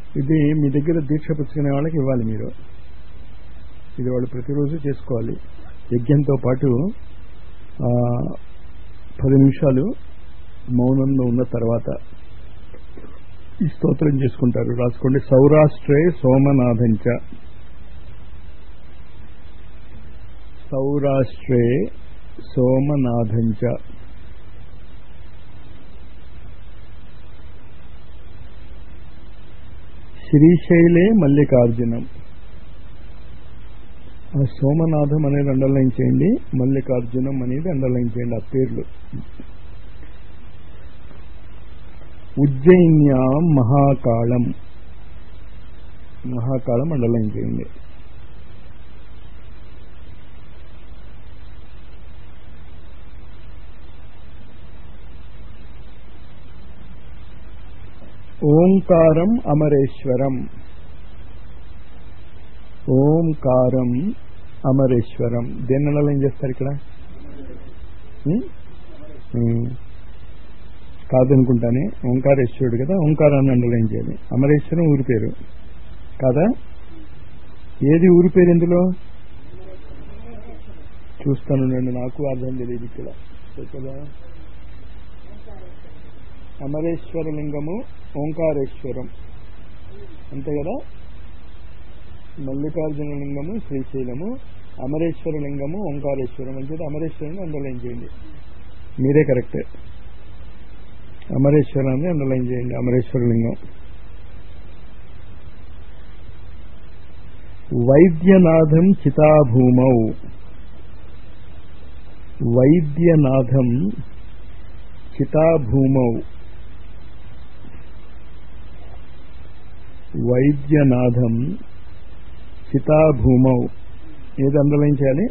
ఇది మీ దగ్గర దీక్ష పుచ్చుకునే వాళ్ళకి ఇవ్వాలి మీరు ఇది వాళ్ళు ప్రతిరోజు చేసుకోవాలి యజ్ఞంతో పాటు ఆ, పది నిమిషాలు మౌనంలో ఉన్న తర్వాత ఈ స్తోత్రం చేసుకుంటారు రాసుకోండి సౌరాష్ట్రే సోమనాథంచ సౌరాష్ట్రే సోమనాథంచ శ్రీశైలే మల్లికార్జునం ఆ సోమనాథం అనేది అండర్లైన్ చేయండి మల్లికార్జునం అనేది అండర్లైన్ చేయండి ఆ పేర్లు ఉజ్జయిన్యాం మహాకాళం మహాకాళం అండర్లైన్ చేయండి ఓంకారం అమరేశ్వరం ఓంకారం అమరేశ్వరం దేన్ని అండర్లైన్ చేస్తారు ఇక్కడ ఉం? ఉం. కాదనుకుంటానే ఓంకారేశ్వరుడు కదా ఓంకారాన్ని అండర్లైన్ చేయాలి అమరేశ్వరం ఊరి పేరు కాదా ఏది ఊరి పేరు ఇందులో చూస్తాను నేను నాకు అర్థం తెలియదు ఇక్కడ కదా అమరేశ్వర లింగము ఓంకారేశ్వరం అంతే కదా మల్లికార్జున లింగము శ్రీశైలము అమరేశ్వర లింగము ఓంకారేశ్వరం అని చెప్పి అమరేశ్వరాన్ని అండర్లైన్ చేయండి మీరే కరెక్టే అమరేశ్వరాన్ని అండర్లైన్ చేయండి అమరేశ్వర లింగం వైద్యనాథం చితాభూమౌ వైద్యనాథం చితాభూమౌ వైద్యనాథం చితాభూమౌ ఏది అండర్లైన్ చేయాలి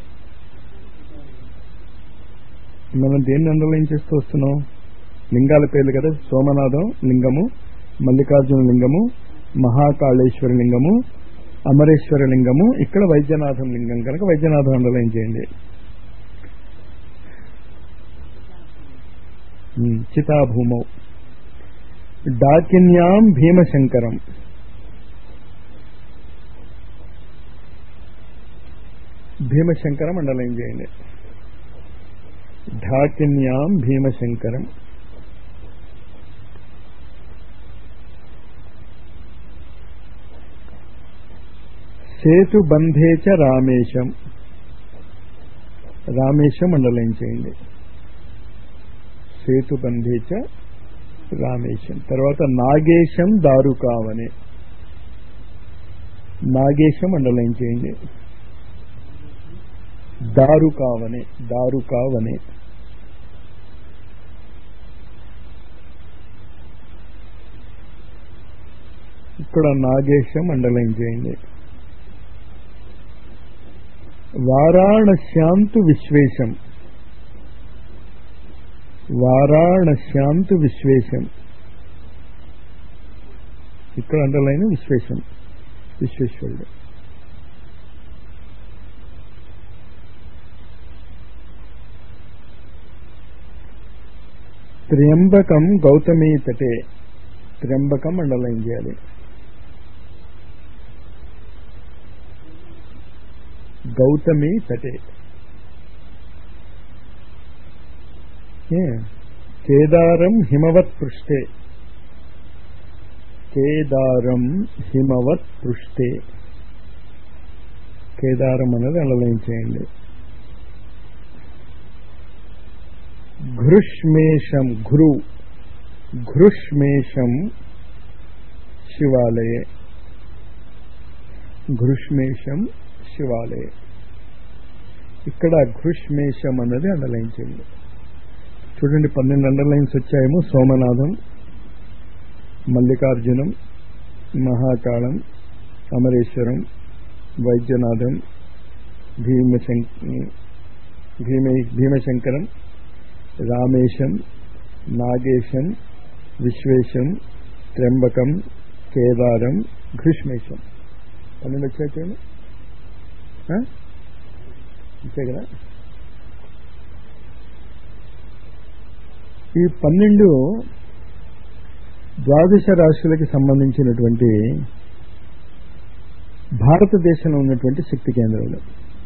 మనం దేన్ని అండర్లైన్ చేస్తూ వస్తున్నాం లింగాల పేర్లు కదా సోమనాథం లింగము మల్లికార్జున లింగము మహాకాళేశ్వర లింగము అమరేశ్వర లింగము ఇక్కడ వైద్యనాథం లింగం కనుక వైద్యనాథం అండర్లైన్ చేయండి ఉమ్, చితాభూమౌ డాకిన్యాం భీమశంకరం భీమశంకరం అండర్లైన్ చేయండి ఢాకిన్యాం భీమశంకరం సేతుబంధే చ రామేశం రామేశం అండర్లైన్ చేయండి సేతుబంధే చ రామేశం తర్వాత నాగేశం దారుకావనే నాగేశం అండర్లైన్ చేయండి దారుకావనే దారుకావనే ఇక్కడ నాగేశం అండర్లైన్ చేయండి వారాణస్యాంతు విశ్వేశం వారాణస్యాంతు విశ్వేశం ఇక్కడ అండర్లైన్ విశ్వేశం విశ్వేశ్వరుడు త్ర్యంబకం గౌతమీ తటే త్ర్యంబకం అండర్లైన్ చేయాలి గౌతమి తటే ఏ, కేదారం హిమవత్ పృష్ఠే కేదారం హిమవత్ పృష్ఠే కేదారం అనేది అండర్లైన్ చేయండి ఘృష్మేషం ఘృ ఘృష్మేషం శివాలయే ఘృష్మేషం శివాలయ ఇక్కడ ఘృష్మేషం అన్నది అండర్లైన్ చేయండి చూడండి పన్నెండు అండర్లైన్స్ వచ్చాయేమో సోమనాథం మల్లికార్జునం మహాకాళం అమరేశ్వరం వైద్యనాథం భీమశం భీమే భీమశంకరం రామేశం నాగేశం విశ్వేశం త్ర్యంబకం కేదారం ఘృష్మేశం పన్నెండు వచ్చాయి చూడండి ఆ? అంతే కదా ఈ పన్నెండు ద్వాదశ రాశులకి సంబంధించినటువంటి భారతదేశంలో ఉన్నటువంటి శక్తి కేంద్రాలు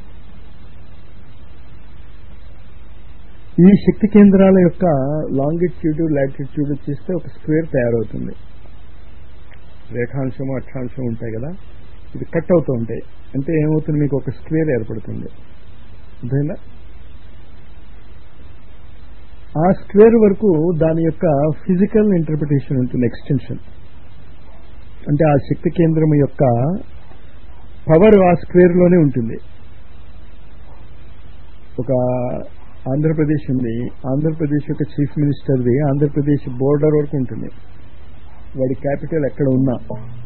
ఈ శక్తి కేంద్రాల యొక్క లాంగిట్యూడ్ లాటిట్యూడ్ చేస్తే ఒక స్క్వేర్ తయారవుతుంది రేఖాంశము అక్షాంశం ఉంటాయి కదా ఇది కట్ అవుతూ ఉంటాయి అంటే ఏమవుతుంది మీకు ఒక స్క్వేర్ ఏర్పడుతుంది అర్థమైందా ఆ స్క్వేర్ వరకు దాని యొక్క ఫిజికల్ ఇంటర్ప్రిటేషన్ ఉంటుంది ఎక్స్టెన్షన్ అంటే ఆ శక్తి కేంద్రం యొక్క పవర్ ఆ స్క్వేర్ లోనే ఉంటుంది ఒక ఆంధ్రప్రదేశ్ ఉంది ఆంధ్రప్రదేశ్ యొక్క చీఫ్ మినిస్టర్ది ఆంధ్రప్రదేశ్ బోర్డర్ వరకు ఉంటుంది వాడి క్యాపిటల్ ఎక్కడ ఉన్నా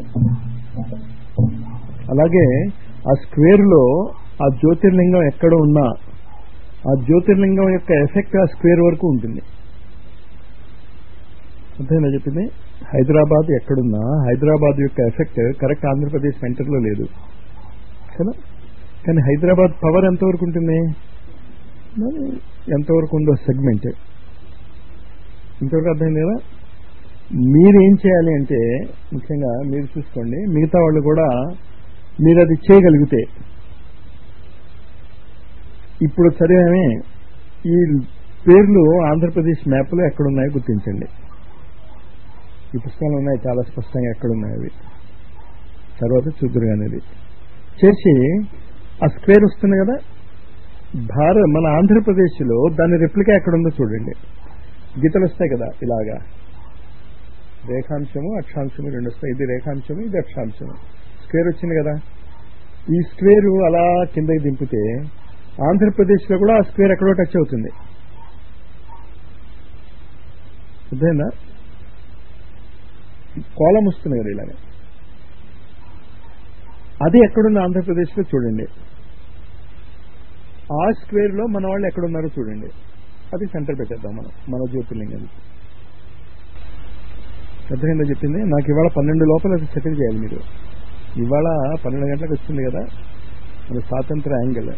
అలాగే ఆ స్క్వేర్ లో ఆ జ్యోతిర్లింగం ఎక్కడ ఉన్నా ఆ జ్యోతిర్లింగం యొక్క ఎఫెక్ట్ ఆ స్క్వేర్ వరకు ఉంటుంది అంతేనా చెప్పింది హైదరాబాద్ ఎక్కడున్నా హైదరాబాద్ యొక్క ఎఫెక్ట్ కరెక్ట్ ఆంధ్రప్రదేశ్ సెంటర్లో లేదు కదా కానీ హైదరాబాద్ పవర్ ఎంతవరకు ఉంటుంది మరి ఎంతవరకు ఉందో సెగ్మెంట్ ఇంతవరకు అర్థమైంది కదా మీరు ఏం చేయాలి అంటే ముఖ్యంగా మీరు చూసుకోండి మిగతా వాళ్ళు కూడా మీరు అది చేయగలిగితే ఇప్పుడు సరేనే ఈ పేర్లు ఆంధ్రప్రదేశ్ మ్యాప్లో ఎక్కడున్నాయో గుర్తించండి ఈ పుస్తకాలు ఉన్నాయి చాలా స్పష్టంగా ఎక్కడున్నాయి అవి తర్వాత చూద్దరు అనేది చేసి ఆ స్క్వేర్ వస్తుంది కదా భారత్ మన ఆంధ్రప్రదేశ్లో దాని రెప్లికా ఎక్కడుందో చూడండి గీతలు వస్తాయి కదా ఇలాగా రేఖాంశము అక్షాంశము రెండు వస్తాయి ఇది రేఖాంశము ఇది అక్షాంశము స్క్వేర్ వచ్చింది కదా ఈ స్క్వేర్ అలా కిందకి దింపితే ఆంధ్రప్రదేశ్లో కూడా ఆ స్క్వేర్ ఎక్కడో టచ్ అవుతుంది అర్థమైందా కోలం వస్తుంది కదా ఇలాగ అది ఎక్కడుంది ఆంధ్రప్రదేశ్లో చూడండి ఆ స్క్వేర్ లో మన వాళ్ళు ఎక్కడున్నారో చూడండి అది సెంటర్ పెట్టేద్దాం మనం మన జ్యోతిర్లింగానికి అర్థమైందో చెప్పింది నాకు ఇవాళ పన్నెండు లోపల అది సెటిల్ చేయాలి మీరు ఇవాళ పన్నెండు గంటలకు వచ్చింది కదా మన స్వాతంత్ర యాంగిల్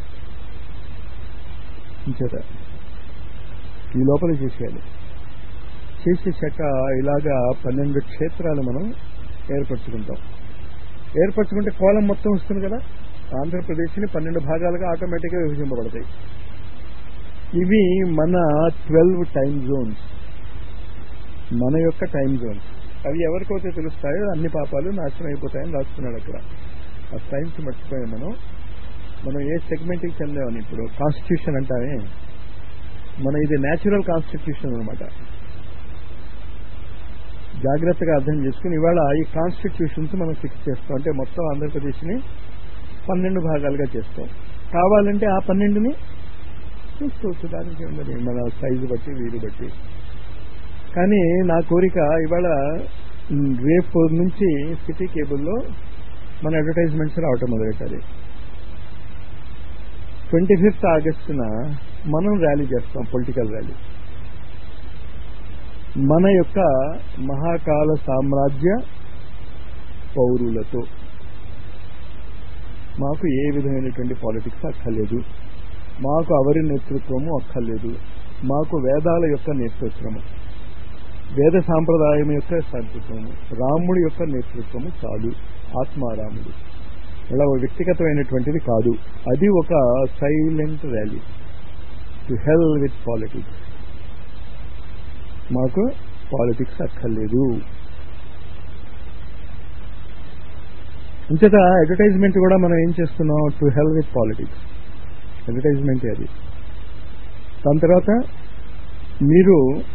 ఇంచేత ఈ లోపల చేసేయాలి చేసేసాక ఇలాగా పన్నెండు క్షేత్రాలు మనం ఏర్పరచుకుంటాం ఏర్పరచుకుంటే కోలం మొత్తం వస్తుంది కదా ఆంధ్రప్రదేశ్ని పన్నెండు భాగాలుగా ఆటోమేటిక్గా విభజింపబడతాయి ఇవి మన ట్వెల్వ్ టైం జోన్స్ మన యొక్క టైం జోన్స్ అవి ఎవరికైతే తెలుస్తాయో అన్ని పాపాలు నాశనం అయిపోతాయని రాస్తున్నాడు అక్కడ ఆ సైన్స్ మర్చిపోయాం మనం మనం ఏ సెగ్మెంట్కి చెందామని ఇప్పుడు కాన్స్టిట్యూషన్ అంటామే మన ఇది న్యాచురల్ కాన్స్టిట్యూషన్ అనమాట జాగ్రత్తగా అర్థం చేసుకుని ఇవాళ ఈ కాన్స్టిట్యూషన్స్ మనం ఫిక్స్ చేస్తాం అంటే మొత్తం ఆంధ్రప్రదేశ్ని పన్నెండు భాగాలుగా చేస్తాం కావాలంటే ఆ పన్నెండుని చూసుకోవచ్చు దానికి మరి మన సైజు బట్టి వీలు బట్టి కానీ నా కోరిక ఇవాళ రేపు నుంచి సిటీ కేబుల్లో మన అడ్వర్టైజ్మెంట్స్ రావటం మొదలెట్టాలి ట్వంటీ ఫిఫ్త్ ఆగస్టున మనం ర్యాలీ చేస్తాం పొలిటికల్ ర్యాలీ మన యొక్క మహాకాల సామ్రాజ్య పౌరులతో మాకు ఏ విధమైనటువంటి పాలిటిక్స్ అక్కర్లేదు మాకు అవరి నేతృత్వము అక్కర్లేదు మాకు వేదాల యొక్క నేతృత్వము వేద సాంప్రదాయం యొక్క నేతృత్వము రాముడి యొక్క నేతృత్వము చాలు ఆత్మారాముడు ఇలా వ్యక్తిగతమైనటువంటిది కాదు అది ఒక silent rally to hell with politics మాకు పాలిటిక్స్ అక్కర్లేదు ఇంచేత అడ్వర్టైజ్మెంట్ కూడా మనం ఏం చేస్తున్నాం to hell with politics advertisement అది దాని తర్వాత మీరు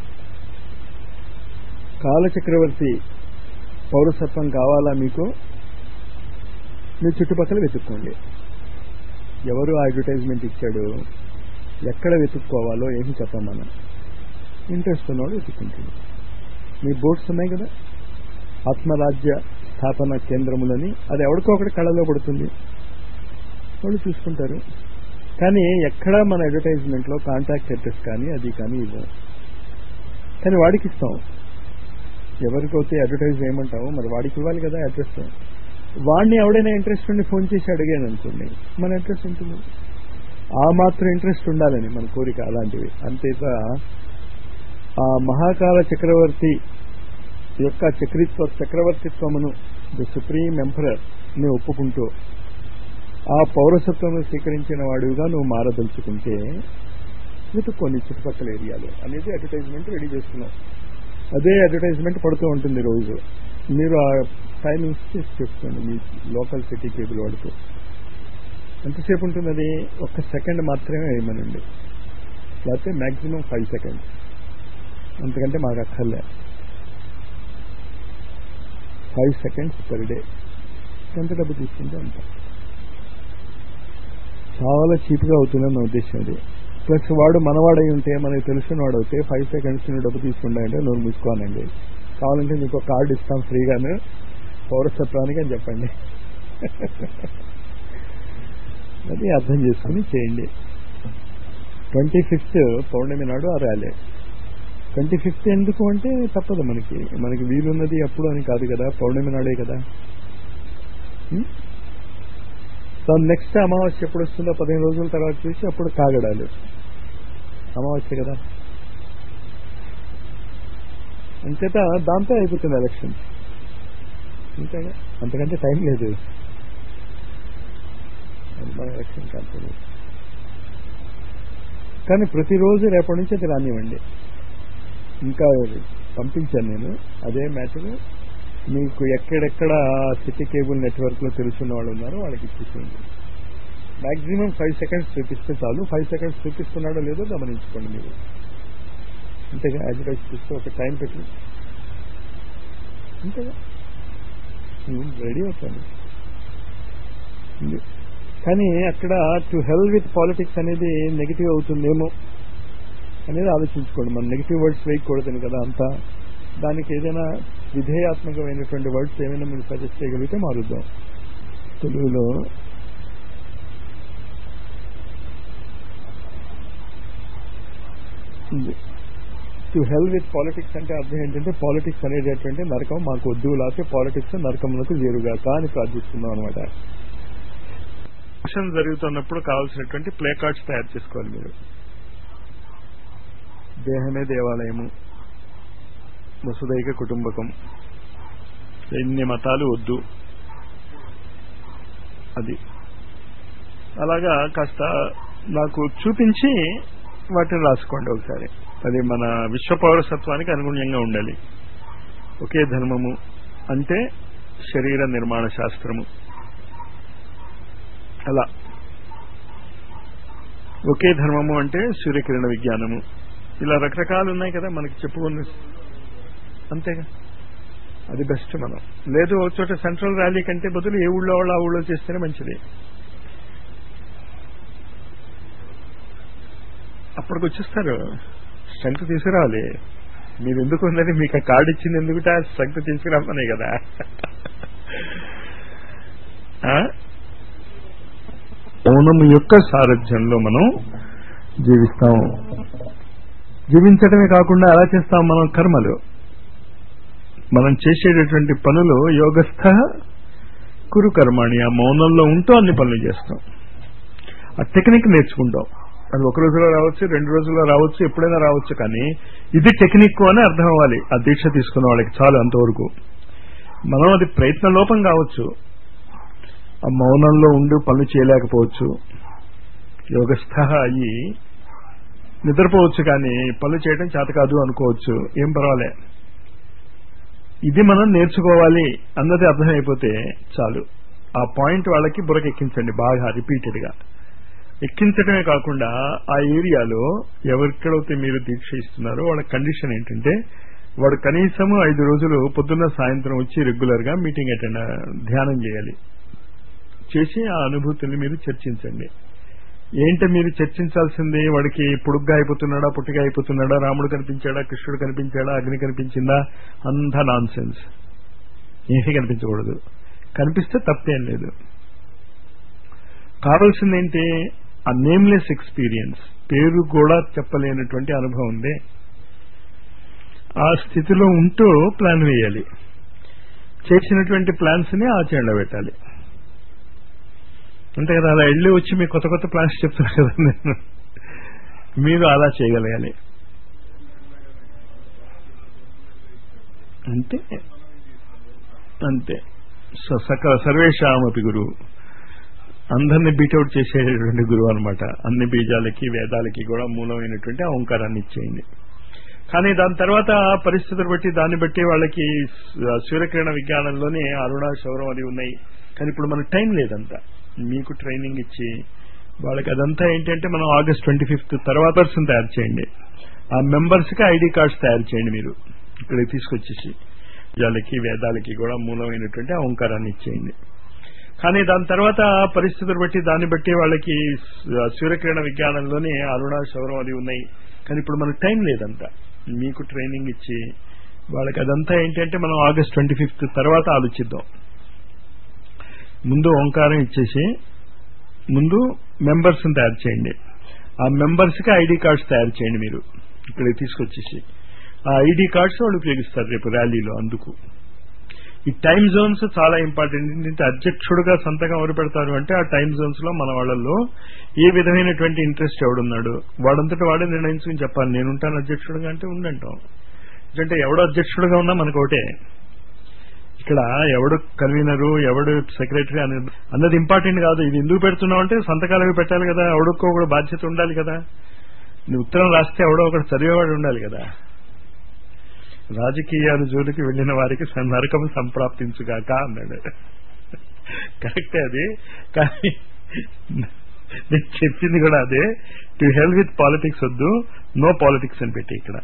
కాలచక్రవర్తి పౌరసత్వం కావాలా మీకు మీ చుట్టుపక్కల వెతుక్కోండి ఎవరు ఆ అడ్వర్టైజ్మెంట్ ఇచ్చాడు ఎక్కడ వెతుక్కోవాలో ఏమి చెప్పం మనం ఇంట్రెస్ట్ ఉన్నవాడు వెతుక్కుంటుంది మీ బోర్డ్స్ ఉన్నాయి కదా ఆత్మరాజ్య స్థాపన కేంద్రములని అది ఎవరికో ఒకటి కళలో పడుతుంది వాళ్ళు చూసుకుంటారు కానీ ఎక్కడా మన అడ్వర్టైజ్మెంట్లో కాంటాక్ట్ అడ్రస్ కానీ అది కానీ ఇవ్వం కానీ వాడికి ఇస్తాం ఎవరికైతే అడ్వర్టైజ్ చేయమంటామో మరి వాడికి ఇవ్వాలి కదా అడ్రస్ వాడిని ఎవడైనా ఇంట్రెస్ట్ ఉండి ఫోన్ చేసి అడిగాను అనుకోండి మన ఇంట్రెస్ట్ ఉంటుంది ఆ మాత్రం ఇంట్రెస్ట్ ఉండాలని మన కోరిక అలాంటివి అంతేత ఆ మహాకాల చక్రవర్తి యొక్క చక్రిత్వ చక్రవర్తిత్వమును ద సుప్రీం ఎంపరర్ ని ఒప్పుకుంటూ ఆ పౌరసత్వం స్వీకరించిన వాడిగా నువ్వు మారదలుచుకుంటే వెతుక్కోండి చుట్టుపక్కల ఏరియాలో అనేది అడ్వర్టైజ్మెంట్ రెడీ చేస్తున్నాం అదే అడ్వర్టైజ్మెంట్ పడుతూ ఉంటుంది రోజు మీరు ఆ టైం చేసి చేసుకోండి మీ లోకల్ సిటీ కేబుల్ వాడుతూ ఎంతసేపు ఉంటుంది అది ఒక్క సెకండ్ మాత్రమే వేయమనండి లేకపోతే మ్యాక్సిమం ఫైవ్ సెకండ్స్ అంతకంటే మాకు అక్కర్లే ఫైవ్ సెకండ్స్ పర్ డే ఎంత డబ్బు తీసుకుంటే అంత చాలా చీప్గా అవుతుందని నా ఉద్దేశం అది ప్లస్ వాడు మనవాడై ఉంటే మనకి తెలిసిన వాడు అయితే ఫైవ్ సెకండ్స్ నువ్వు డబ్బు తీసుకుంటాయంటే నువ్వు మూసుకోనండి కావాలంటే నీకు కార్డు ఇస్తాం ఫ్రీగాను పౌరసత్వానికి అని చెప్పండి అది అర్థం చేసుకుని చేయండి ట్వంటీ ఫిఫ్త్ పౌర్ణమి నాడు ఆ ర్యాలీ ట్వంటీ ఫిఫ్త్ ఎందుకు అంటే తప్పదు మనకి మనకి వీలున్నది అప్పుడు అని కాదు కదా పౌర్ణమి నాడే కదా సో నెక్స్ట్ అమావాస్య ఎప్పుడు వస్తుందో పదిహేను రోజుల తర్వాత చూసి అప్పుడు కాగడాలు అమావాస్య కదా అంచేత దాంతో అయిపోతుంది ఎలక్షన్ అంతేగా అంతకంటే టైం లేదు మన ఎలక్షన్ కాదు కానీ ప్రతిరోజు రేపటి నుంచి అది రానివ్వండి ఇంకా పంపించాను నేను అదే మ్యాటర్ మీకు ఎక్కడెక్కడ సిటీ కేబుల్ నెట్వర్క్ లో తెలుసున్న వాళ్ళు ఉన్నారో వాళ్ళకి ఇచ్చేసేయండి మాక్సిమం ఫైవ్ సెకండ్స్ చూపిస్తే చాలు ఫైవ్ సెకండ్స్ చూపిస్తున్నాడో లేదో గమనించుకోండి మీరు అంతేగా అడ్వర్టైజ్ చేస్తే ఒక టైం పెట్టి అంతేగా రెడీ అవుతాను కానీ అక్కడ టు హెల్ విత్ పాలిటిక్స్ అనేది నెగిటివ్ అవుతుందేమో అనేది ఆలోచించుకోండి మనం నెగిటివ్ వర్డ్స్ వేయకూడదని కదా అంతా దానికి ఏదైనా విధేయాత్మకమైనటువంటి వర్డ్స్ ఏమైనా మీరు సజెస్ట్ చేయగలిగితే మారుద్దాం తెలుగులో టు హెల్ విత్ పాలిటిక్స్ అంటే అర్థం ఏంటంటే పాలిటిక్స్ అనేటటువంటి నరకం మాకు వద్దు లేకపోతే పాలిటిక్స్ నరకములకు చేరుగా అని ప్రార్థిస్తున్నాం అనమాట ఎలక్షన్ జరుగుతున్నప్పుడు కావాల్సినటువంటి ప్లే కార్డ్స్ తయారు చేసుకోవాలి మీరు దేహమే దేవాలయము వసుదైక కుటుంబకం ఎన్ని మతాలు వద్దు అది అలాగా కాస్త నాకు చూపించి వాటిని రాసుకోండి ఒకసారి అది మన విశ్వ పౌరసత్వానికి అనుగుణ్యంగా ఉండాలి ఒకే ధర్మము అంటే శరీర నిర్మాణ శాస్త్రము అలా ఒకే ధర్మము అంటే సూర్యకిరణ విజ్ఞానము ఇలా రకరకాలు ఉన్నాయి కదా మనకి చెప్పుకున్న అంతేగా అది బెస్ట్ మనం లేదు ఒక చోట సెంట్రల్ ర్యాలీ కంటే బదులు ఏ ఊళ్ళో వాళ్ళు ఆ ఊళ్ళో చేస్తేనే మంచిది అప్పటికి వచ్చేస్తారు స్ట్రెంగ్త్ తీసుకురావాలి మీరు ఎందుకు ఉన్నది మీకు ఆ కార్డు ఇచ్చింది ఎందుకు స్ట్రెంగ్త్ తీసుకురామనే కదా ఓనం యొక్క సారథ్యంలో మనం జీవిస్తాం జీవించడమే కాకుండా ఎలా చేస్తాం మనం కర్మలు మనం చేసేటటువంటి పనులు యోగస్థ కురు కర్మాణి ఆ మౌనంలో ఉంటూ అన్ని పనులు చేస్తాం ఆ టెక్నిక్ నేర్చుకుంటాం అది ఒక రోజులో రావచ్చు రెండు రోజుల్లో రావచ్చు ఎప్పుడైనా రావచ్చు కానీ ఇది టెక్నిక్ అని అర్థం అవ్వాలి ఆ దీక్ష తీసుకున్న వాళ్ళకి చాలు అంతవరకు మనం అది ప్రయత్న లోపం కావచ్చు ఆ మౌనంలో ఉండి పనులు చేయలేకపోవచ్చు యోగస్థ అయ్యి నిద్రపోవచ్చు కానీ పనులు చేయడం చేత కాదు అనుకోవచ్చు ఏం పర్వాలే ఇది మనం నేర్చుకోవాలి అన్నది అర్థమైపోతే చాలు ఆ పాయింట్ వాళ్ళకి బురకెక్కించండి బాగా రిపీటెడ్ గా ఎక్కించడమే కాకుండా ఆ ఏరియాలో ఎవరిక్కడైతే మీరు దీక్ష ఇస్తున్నారో వాళ్ళ కండిషన్ ఏంటంటే వాడు కనీసం ఐదు రోజులు పొద్దున్న సాయంత్రం వచ్చి రెగ్యులర్ గా మీటింగ్ అటెండ్ ధ్యానం చేయాలి చేసి ఆ అనుభూతుల్ని మీరు చర్చించండి ఏంటి మీరు చర్చించాల్సింది వాడికి పొడుగ్గా అయిపోతున్నాడా పుట్టిగా అయిపోతున్నాడా రాముడు కనిపించాడా కృష్ణుడు కనిపించాడా అగ్ని కనిపించిందా అంతా నాన్ సెన్స్ ఏమీ కనిపించకూడదు కనిపిస్తే తప్పేం లేదు కావాల్సిందేంటి ఆ నేమ్లెస్ ఎక్స్పీరియన్స్ పేరు కూడా చెప్పలేనటువంటి అనుభవం ఉంది ఆ స్థితిలో ఉంటూ ప్లాన్ వేయాలి చేసినటువంటి ప్లాన్స్ ని ఆచరణలో పెట్టాలి అంతే కదా అలా వెళ్ళి వచ్చి మీ కొత్త కొత్త ప్లాన్స్ చెప్తున్నారు కదా నేను మీరు అలా చేయగలగాలి అంతే అంతే స- సకల సర్వేషామపి గురువు అందరిని బీటౌట్ చేసేటటువంటి గురువు అనమాట అన్ని బీజాలకి వేదాలకి కూడా మూలమైనటువంటి ఆ ఓంకారాన్ని ఇచ్చేయండి కానీ దాని తర్వాత పరిస్థితులు బట్టి దాన్ని బట్టి వాళ్ళకి స- సూర్యకిరణ విజ్ఞానంలోనే అరుణ శౌరం అది ఉన్నాయి కానీ ఇప్పుడు మనకు టైం లేదంతా మీకు ట్రైనింగ్ ఇచ్చి వాళ్ళకి అదంతా ఏంటంటే మనం ఆగస్ట్ ట్వంటీ ఫిఫ్త్ తర్వాత person తయారు చేయండి ఆ మెంబర్స్ కి ఐడి కార్డ్స్ తయారు చేయండి మీరు ఇక్కడికి తీసుకొచ్చేసి బీజాలకి వేదాలకి కూడా మూలమైనటువంటి ఆ ఓంకారాన్ని ఇచ్చేయండి కానీ దాని తర్వాత పరిస్థితులు బట్టి దాన్ని బట్టి వాళ్ళకి స- సూర్యకిరణ విజ్ఞానంలోనే అరుణ శౌరం అది ఉన్నాయి కానీ ఇప్పుడు మనకు టైం లేదంతా మీకు ట్రైనింగ్ ఇచ్చి వాళ్ళకి అదంతా ఏంటంటే మనం ఆగస్ట్ ట్వంటీ ఫిఫ్త్ తర్వాత ఆలోచిద్దాం ముందు ఓంకారం ఇచ్చేసి ముందు మెంబర్స్ తయారు చేయండి ఆ మెంబర్స్ కి ఐడి కార్డ్స్ తయారు చేయండి మీరు ఇక్కడికి తీసుకొచ్చేసి ఆ ఐడి కార్డ్స్ వాళ్ళు ఉపయోగిస్తారు రేపు ర్యాలీలో అందుకు ఈ టైం జోన్స్ చాలా ఇంపార్టెంట్ ఏంటంటే అధ్యక్షుడుగా సంతకం ఎవరు పెడతారు అంటే ఆ టైం జోన్స్ లో మన వాళ్ళల్లో ఏ విధమైనటువంటి ఇంట్రెస్ట్ ఎవడున్నాడు వాడంతటా వాడే నిర్ణయించుకుని చెప్పాలి నేను ఉంటాను అధ్యక్షుడుగా అంటే ఉందంటాం ఎందుకంటే ఎవడు అధ్యక్షుడుగా ఉన్నా మనకు ఒకటే ఇక్కడ ఎవడు కన్వీనరు ఎవడు సెక్రటరీ అనేది అన్నది ఇంపార్టెంట్ కాదు ఇది ఎందుకు పెడుతున్నావు అంటే సంతకాలు అవి పెట్టాలి కదా ఎవడికో కూడా బాధ్యత ఉండాలి కదా నువ్వు ఉత్తరం రాస్తే ఎవడో ఒకటి చదివేవాడు ఉండాలి కదా రాజకీయాలు జోలికి వెళ్లిన వారికి నరకం సంప్రాప్తించుగాక అన్నాడు కరెక్టే అది కానీ నేను చెప్పింది కూడా అదే టు హెల్ప్ విత్ పాలిటిక్స్ వద్దు నో పాలిటిక్స్ అని పెట్టి ఇక్కడ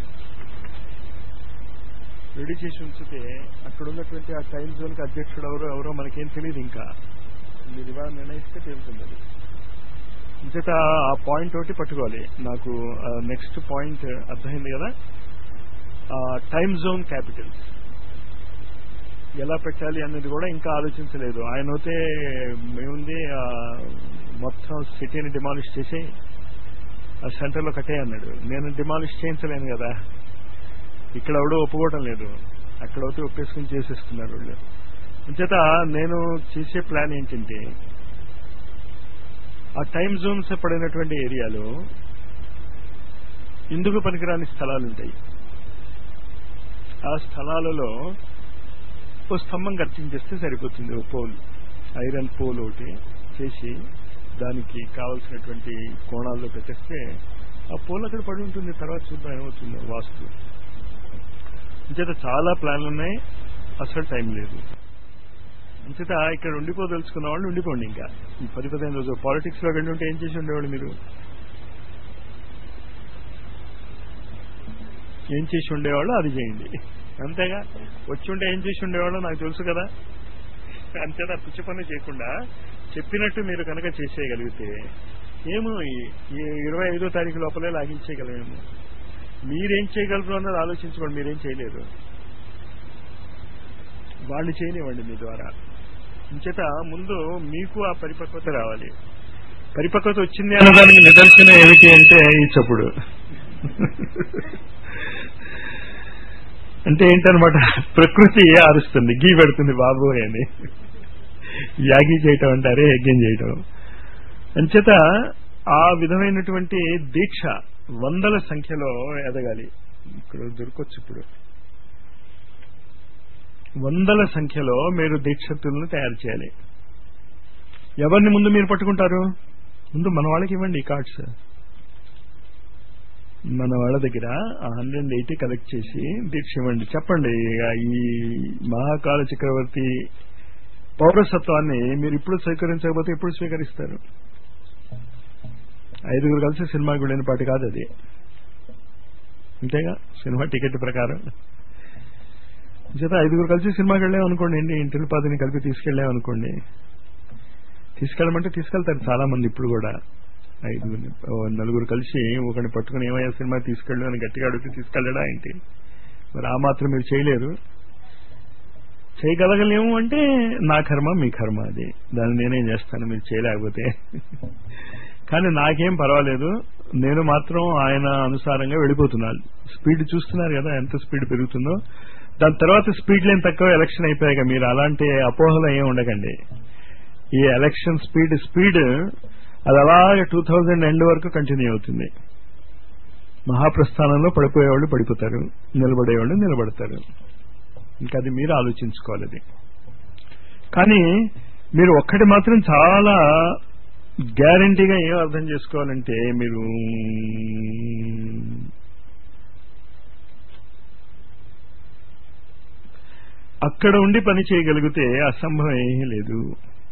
రెడీ చేసి ఉంచితే అక్కడ ఉన్నటువంటి ఆ టైం జోన్ కి అధ్యక్షుడు ఎవరో ఎవరో మనకేం తెలియదు ఇంకా మీరు ఇవాళ నిర్ణయిస్తే తేలుతుంది అది ఇంచేత ఆ పాయింట్ ఒకటి పట్టుకోవాలి నాకు నెక్స్ట్ పాయింట్ అర్థమైంది కదా టైం జోన్ క్యాపిటల్స్ ఎలా పెట్టాలి అన్నది కూడా ఇంకా ఆలోచించలేదు ఆయన అయితే మేముంది ఆ, మొత్తం సిటీని డిమాలిష్ చేసి ఆ సెంటర్లో కట్టే అన్నాడు నేను డిమాలిష్ చేయించలేను కదా ఇక్కడ ఎవడో ఒప్పుకోవటం లేదు అక్కడ అయితే ఒప్పేసుకుని చేసేస్తున్నారు వాళ్ళు అంచేత నేను చేసే ప్లాన్ ఏంటంటే ఆ టైం జోన్స్ పడినటువంటి ఏరియాలో ఇందుకు పనికిరాని స్థలాలు ఉంటాయి ఆ స్థలాలలో ఓ స్తంభం కట్టించేస్తే సరిపోతుంది ఓ పోల్ ఐరన్ పోల్ ఒకటి చేసి దానికి కావలసినటువంటి కోణాల్లో పెట్టేస్తే ఆ పోల్ అక్కడ పడి ఉంటుంది తర్వాత చూద్దాం ఏమవుతుందో వాస్తు అంచేత చాలా ప్లాన్లు ఉన్నాయి అసలు టైం లేదు అంచేత ఇక్కడ ఉండిపోదలుచుకున్న వాళ్ళు ఉండిపోండి ఇంకా ఈ పది పదిహేను రోజులు పాలిటిక్స్ లో వెళ్ళి ఉంటే ఏం చేసి ఉండేవాళ్ళు మీరు ఏం చేసి ఉండేవాళ్ళు అది చేయండి అంతేగా వచ్చి ఉంటే ఏం చేసి ఉండేవాళ్ళు నాకు తెలుసు కదా అంతేనా పిచ్చి పని చేయకుండా చెప్పినట్టు మీరు కనుక చేసేయగలిగితే ఏమో ఈ- ఈ ఇరవై ఐదో తారీఖు లోపలే లాగించేయగలమేమో మీరేం చేయగలరు అన్నది ఆలోచించుకోండి మీరేం చేయలేరు వాళ్ళు చేయనివ్వండి మీ ద్వారా ఇంచేత ముందు మీకు ఆ పరిపక్వత రావాలి పరిపక్వత వచ్చింది అన్నదానికి నిదర్శనం ఏమిటి అంటే ఈ చప్పుడు అంటే ఏంటనమాట ప్రకృతి ఆరుస్తుంది గీ పెడుతుంది బాబు అని యాగి చేయటం అంటారే యజ్ఞం చేయటం అంచేత ఆ విధమైనటువంటి దీక్ష వందల సంఖ్యలో ఎదగాలి ఇక్కడ దొరకొచ్చు ఇప్పుడు వందల సంఖ్యలో మీరు దీక్షతులను తయారు చేయాలి ఎవరిని ముందు మీరు పట్టుకుంటారు ముందు మన వాళ్ళకి ఇవ్వండి ఈ కార్డ్స్ మన వాళ్ళ దగ్గర హండ్రెడ్ ఎయిటీ కలెక్ట్ చేసి దీక్ష ఇవ్వండి చెప్పండి ఇక ఈ మహాకాల చక్రవర్తి పౌరసత్వాన్ని మీరు ఇప్పుడు స్వీకరించకపోతే ఎప్పుడు స్వీకరిస్తారు ఐదుగురు కలిసి సినిమాకి వెళ్ళిన పాటి కాదు అది అంతేగా సినిమా టికెట్ ప్రకారం చేత ఐదుగురు కలిసి సినిమాకి వెళ్ళాం అనుకోండి ఏంటి ఇంటిని పాదిని కలిపి తీసుకెళ్ళాం అనుకోండి తీసుకెళ్ళమంటే తీసుకెళ్తారు చాలా మంది ఇప్పుడు కూడా ఐదుగురు ఓ నలుగురు కలిసి ఒకరిని పట్టుకుని ఏమయ్యా సినిమా తీసుకెళ్ళు అని గట్టిగా అడిగితే తీసుకెళ్ళడా ఏంటి మరి ఆ మాత్రం మీరు చేయలేరు చేయగలగలేము అంటే నా కర్మ మీ కర్మ అది దాన్ని నేనేం చేస్తాను మీరు చేయలేకపోతే కానీ నాకేం పర్వాలేదు నేను మాత్రం ఆయన అనుసారంగా వెళ్ళిపోతున్నాను స్పీడ్ చూస్తున్నారు కదా ఎంత స్పీడ్ పెరుగుతుందో దాని తర్వాత స్పీడ్ లేని తక్కువ ఎలక్షన్ అయిపోయాక మీరు అలాంటి అపోహలు ఏం ఉండకండి ఈ ఎలక్షన్ స్పీడ్ స్పీడ్ అది అలాగే టూ థౌజండ్ ఎండ్ వరకు కంటిన్యూ అవుతుంది మహాప్రస్థానంలో పడిపోయేవాళ్ళు పడిపోతారు నిలబడేవాళ్ళు నిలబడతారు ఇంకా అది మీరు ఆలోచించుకోవాలి అది కానీ మీరు ఒక్కటి మాత్రం చాలా గ్యారంటీగా ఏం అర్థం చేసుకోవాలంటే మీరు అక్కడ ఉండి పని చేయగలిగితే అసంభవం ఏమీ లేదు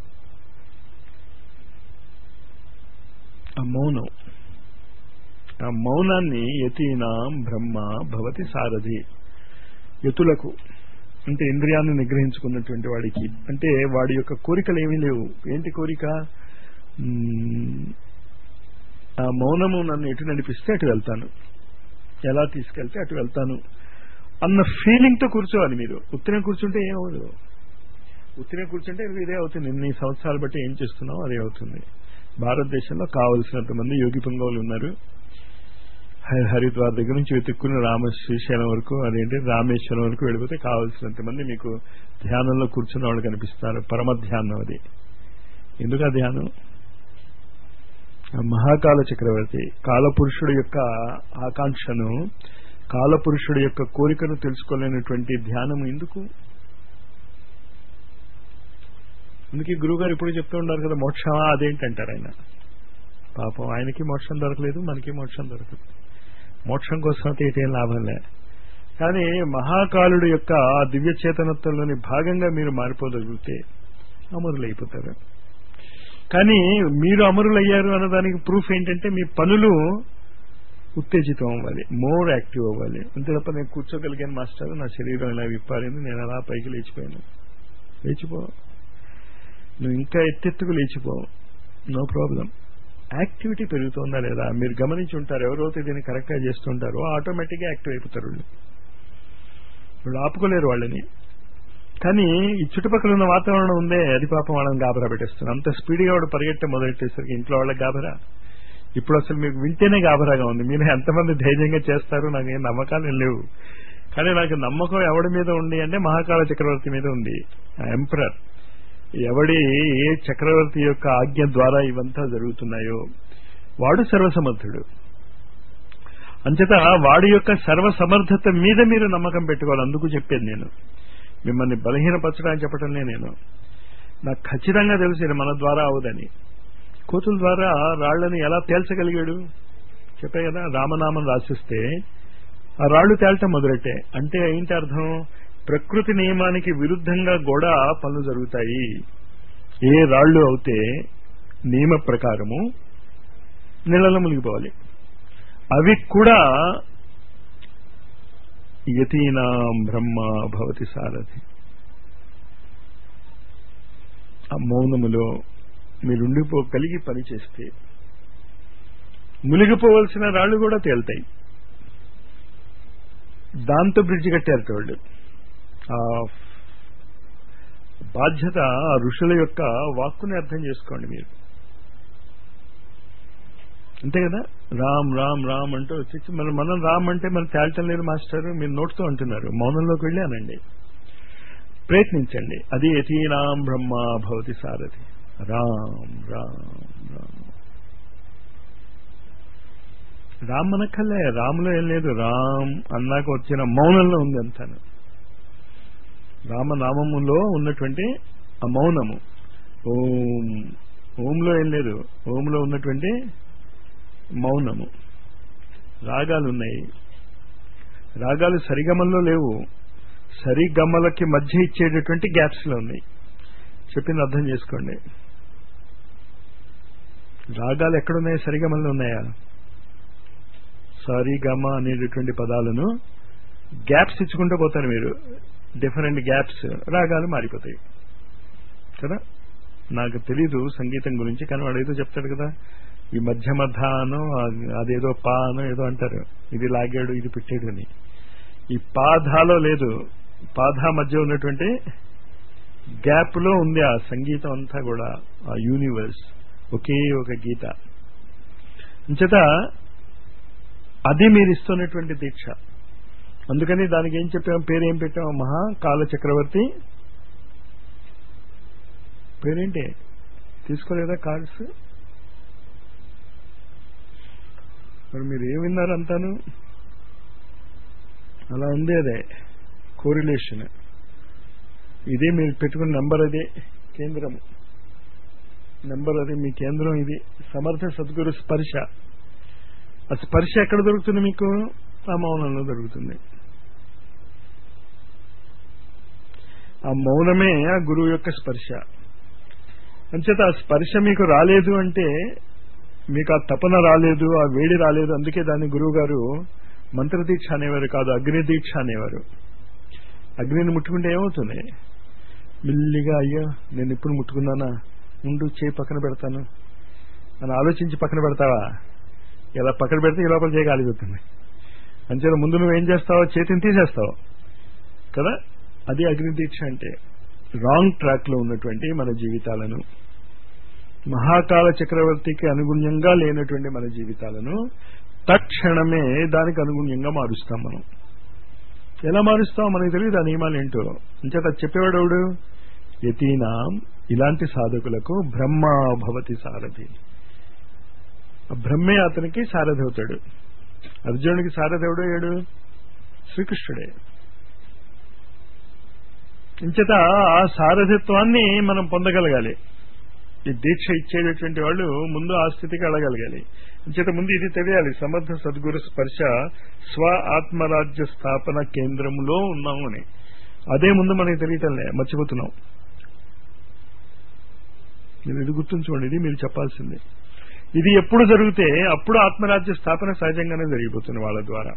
ఆ మౌనం ఆ మౌనాన్ని యతీనాం బ్రహ్మ భవతి సారథి యతులకు అంటే ఇంద్రియాన్ని నిగ్రహించుకున్నటువంటి వాడికి అంటే వాడి యొక్క కోరికలు ఏమీ లేవు ఏంటి కోరిక ఆ మౌనము నన్ను ఎటు నడిపిస్తే అటు వెళ్తాను ఎలా తీసుకెళ్తే అటు వెళ్తాను అన్న ఫీలింగ్ తో కూర్చోవాలి మీరు ఉత్తరం కూర్చుంటే ఏమవదు ఉత్తరం కూర్చుంటే ఇదే అవుతుంది ఎన్ని సంవత్సరాలు బట్టి ఏం చేస్తున్నావు అదే అవుతుంది భారతదేశంలో కావలసినంత మంది యోగి పొంగవులు ఉన్నారు హరిద్వార్ దగ్గర నుంచి వెతుక్కుని రామ శ్రీశైలం వరకు అదేంటి రామేశ్వరం వరకు వెళ్ళిపోతే కావలసినంత మంది మీకు ధ్యానంలో కూర్చున్న వాళ్ళు కనిపిస్తారు పరమ ధ్యానం అది ఎందుకు ఆ ధ్యానం మహాకాల చక్రవర్తి కాలపురుషుడు యొక్క ఆకాంక్షను కాలపురుషుడు యొక్క కోరికను తెలుసుకోలేనటువంటి ధ్యానం ఎందుకు అందుకే గురువుగారు ఇప్పుడు చెప్తూ ఉన్నారు కదా మోక్షమా అదేంటంటారు ఆయన పాపం ఆయనకి మోక్షం దొరకలేదు మనకి మోక్షం దొరకదు మోక్షం కోసం అయితే ఇటేం లాభం లే కానీ మహాకాలుడు యొక్క దివ్య చేతనత్వంలోని భాగంగా మీరు మారిపోగలిగితే అమరులైపోతారు కానీ మీరు అమరులయ్యారు అన్నదానికి ప్రూఫ్ ఏంటంటే మీ పనులు ఉత్తేజితం అవ్వాలి మోర్ యాక్టివ్ అవ్వాలి అంతే తప్ప నేను కూర్చోగలిగాను మాస్టర్ నా శరీరం ఇలా విప్పారింది నేను అలా పైకి లేచిపోయాను లేచిపో నువ్వు ఇంకా ఎత్తెత్తుకు లేచిపో నో ప్రాబ్లం యాక్టివిటీ పెరుగుతుందా లేదా మీరు గమనించి ఉంటారు ఎవరైతే దీన్ని కరెక్ట్గా చేస్తుంటారో ఆటోమేటిక్గా యాక్టివ్ అయిపోతారు వాళ్ళు వాళ్ళు ఆపుకోలేరు వాళ్ళని కానీ ఈ చుట్టుపక్కల ఉన్న వాతావరణం ఉందే అది పాపం వాళ్ళని గాబరా పెట్టేస్తుంది అంత స్పీడ్గా వాడు పరిగెట్టే మొదలెట్టేసరికి ఇంట్లో వాళ్ళకి గాబరా ఇప్పుడు అసలు మీకు వింటేనే గాబరాగా ఉంది మీరు ఎంతమంది ధైర్యంగా చేస్తారు నాకు ఏం నమ్మకాలు లేవు కానీ నాకు నమ్మకం ఎవడి మీద ఉంది అంటే మహాకాల చక్రవర్తి మీద ఉంది ఎంపరర్ ఎవడి ఏ చక్రవర్తి యొక్క ఆజ్ఞ ద్వారా ఇవంతా జరుగుతున్నాయో వాడు సర్వసమర్థుడు అంచేత వాడి యొక్క సర్వసమర్థత మీద మీరు నమ్మకం పెట్టుకోవాలి అందుకు చెప్పేది నేను మిమ్మల్ని బలహీనపరచడానికి చెప్పటంలే నేను నాకు ఖచ్చితంగా తెలుసు ఇది మన ద్వారా అవదని కోతుల ద్వారా రాళ్లను ఎలా తేల్చగలిగాడు చెప్పే కదా రామనామం రాసిస్తే ఆ రాళ్లు తేల్చడం మొదలెట్టే అంటే ఏంటి అర్థం ప్రకృతి నియమానికి విరుద్ధంగా కూడా పనులు జరుగుతాయి ఏ రాళ్లు అవుతే నియమ ప్రకారము నీళ్ళలో మునిగిపోవాలి అవి కూడా యతీనాం బ్రహ్మ భవతి సారథి ఆ మౌనములో మీరుండిపో కలిగి పని చేస్తే మునిగిపోవలసిన రాళ్లు కూడా తేలుతాయి దాంతో బ్రిడ్జ్ కట్టారు వాళ్ళు ఆ బాధ్యత ఆ ఋషుల యొక్క వాక్కుని అర్థం చేసుకోండి మీరు అంతే కదా రామ్ రామ్ రామ్ అంటూ వచ్చి మనం మనం రామ్ అంటే మనం తేల్చం లేదు మాస్టర్ మీరు నోట్తో అంటున్నారు మౌనంలోకి వెళ్ళానండి ప్రయత్నించండి అది యతీనాం బ్రహ్మ భవతి సారథి రామ్ రామ్ రామ్ రామ్ అనక్కర్లే రాములో ఏం లేదు రామ్ అన్నాక వచ్చిన మౌనంలో ఉంది అంతాను రామనామములో ఉన్నటువంటి ఆ మౌనము ఓం ఓంలో ఏం లేదు ఓంలో ఉన్నటువంటి మౌనము రాగాలు ఉన్నాయి రాగాలు సరిగమల్లో లేవు సరిగమలకి మధ్య ఇచ్చేటటువంటి గ్యాప్స్ లో ఉన్నాయి చెప్పింది అర్థం చేసుకోండి రాగాలు ఎక్కడున్నాయి సరిగమల్లో ఉన్నాయా సరిగమ అనేటటువంటి పదాలను గ్యాప్స్ ఇచ్చుకుంటూ పోతారు మీరు డిఫరెంట్ గ్యాప్స్ రాగాలు మారిపోతాయి కదా నాకు తెలీదు సంగీతం గురించి కానీ వాడు ఏదో చెప్తాడు కదా ఈ మధ్య మధ్యాహ్నం అదేదో పా అనో ఏదో అంటారు ఇది లాగాడు ఇది పెట్టాడు అని ఈ పాధాలో లేదు పాధ మధ్య ఉన్నటువంటి గ్యాప్ లో ఉంది ఆ సంగీతం అంతా కూడా ఆ యూనివర్స్ ఒకే ఒక గీత అంచేత అది మీరు ఇస్తున్నటువంటి దీక్ష అందుకని దానికి ఏం చెప్పాం పేరు ఏం పెట్టాం మహాకాల చక్రవర్తి పేరేంటి తీసుకోలేదా కార్డ్స్ మరి మీరు ఏం విన్నారు అంతాను అలా ఉంది అదే కోరిలేషన్ ఇదే మీరు పెట్టుకున్న నెంబర్ అదే కేంద్రము నెంబర్ అది మీ కేంద్రం ఇది సమర్థ సద్గురు స్పర్శ ఆ స్పర్శ ఎక్కడ దొరుకుతుంది మీకు ఆ మౌనంలో దొరుకుతుంది ఆ మౌనమే ఆ గురువు యొక్క స్పర్శ అంచేత ఆ స్పర్శ మీకు రాలేదు అంటే మీకు ఆ తపన రాలేదు ఆ వేడి రాలేదు అందుకే దాన్ని గురువు గారు మంత్రదీక్ష అనేవారు కాదు అగ్ని దీక్ష అనేవారు అగ్నిని ముట్టుకుంటే ఏమవుతుంది మెల్లిగా అయ్యో నేను ఇప్పుడు ముట్టుకున్నానా ముందు చేయి పక్కన పెడతాను అని ఆలోచించి పక్కన పెడతావా ఇలా పక్కన పెడితే ఈ లోపల చేయి కాలిపోతుంది అంచేత ముందు నువ్వేం చేస్తావో చేతిని తీసేస్తావు కదా అది అగ్ని దీక్ష అంటే రాంగ్ ట్రాక్ లో ఉన్నటువంటి మన జీవితాలను మహాకాల చక్రవర్తికి అనుగుణ్యంగా లేనటువంటి మన జీవితాలను తక్షణమే దానికి అనుగుణ్యంగా మారుస్తాం మనం ఎలా మారుస్తాం మనకి తెలియదు ఆ నియమాలు ఏంటో అంచేత చెప్పేవాడు ఎవడు యతీనాం ఇలాంటి సాధకులకు బ్రహ్మ భవతి సారథి ఆ బ్రహ్మే అతనికి సారథి అవుతాడు అర్జునుడికి సారథి ఎవడో ఏడు శ్రీకృష్ణుడే ఇంచేత ఆ సారథిత్వాన్ని మనం పొందగలగాలి ఈ దీక్ష ఇచ్చేటటువంటి వాళ్ళు ముందు ఆ స్థితికి వెళ్ళగలగాలి అంచేత ముందు ఇది తెలియాలి సమర్థ సద్గురు స్పర్శ స్వ ఆత్మరాజ్య స్థాపన కేంద్రంలో ఉన్నాము అని అదే ముందు మనకి తెలియటంలే మర్చిపోతున్నాం మీరు ఇది గుర్తుంచుకోండి ఇది మీరు చెప్పాల్సింది ఇది ఎప్పుడు జరిగితే అప్పుడు ఆత్మరాజ్య స్థాపన సహజంగానే జరిగిపోతుంది వాళ్ళ ద్వారా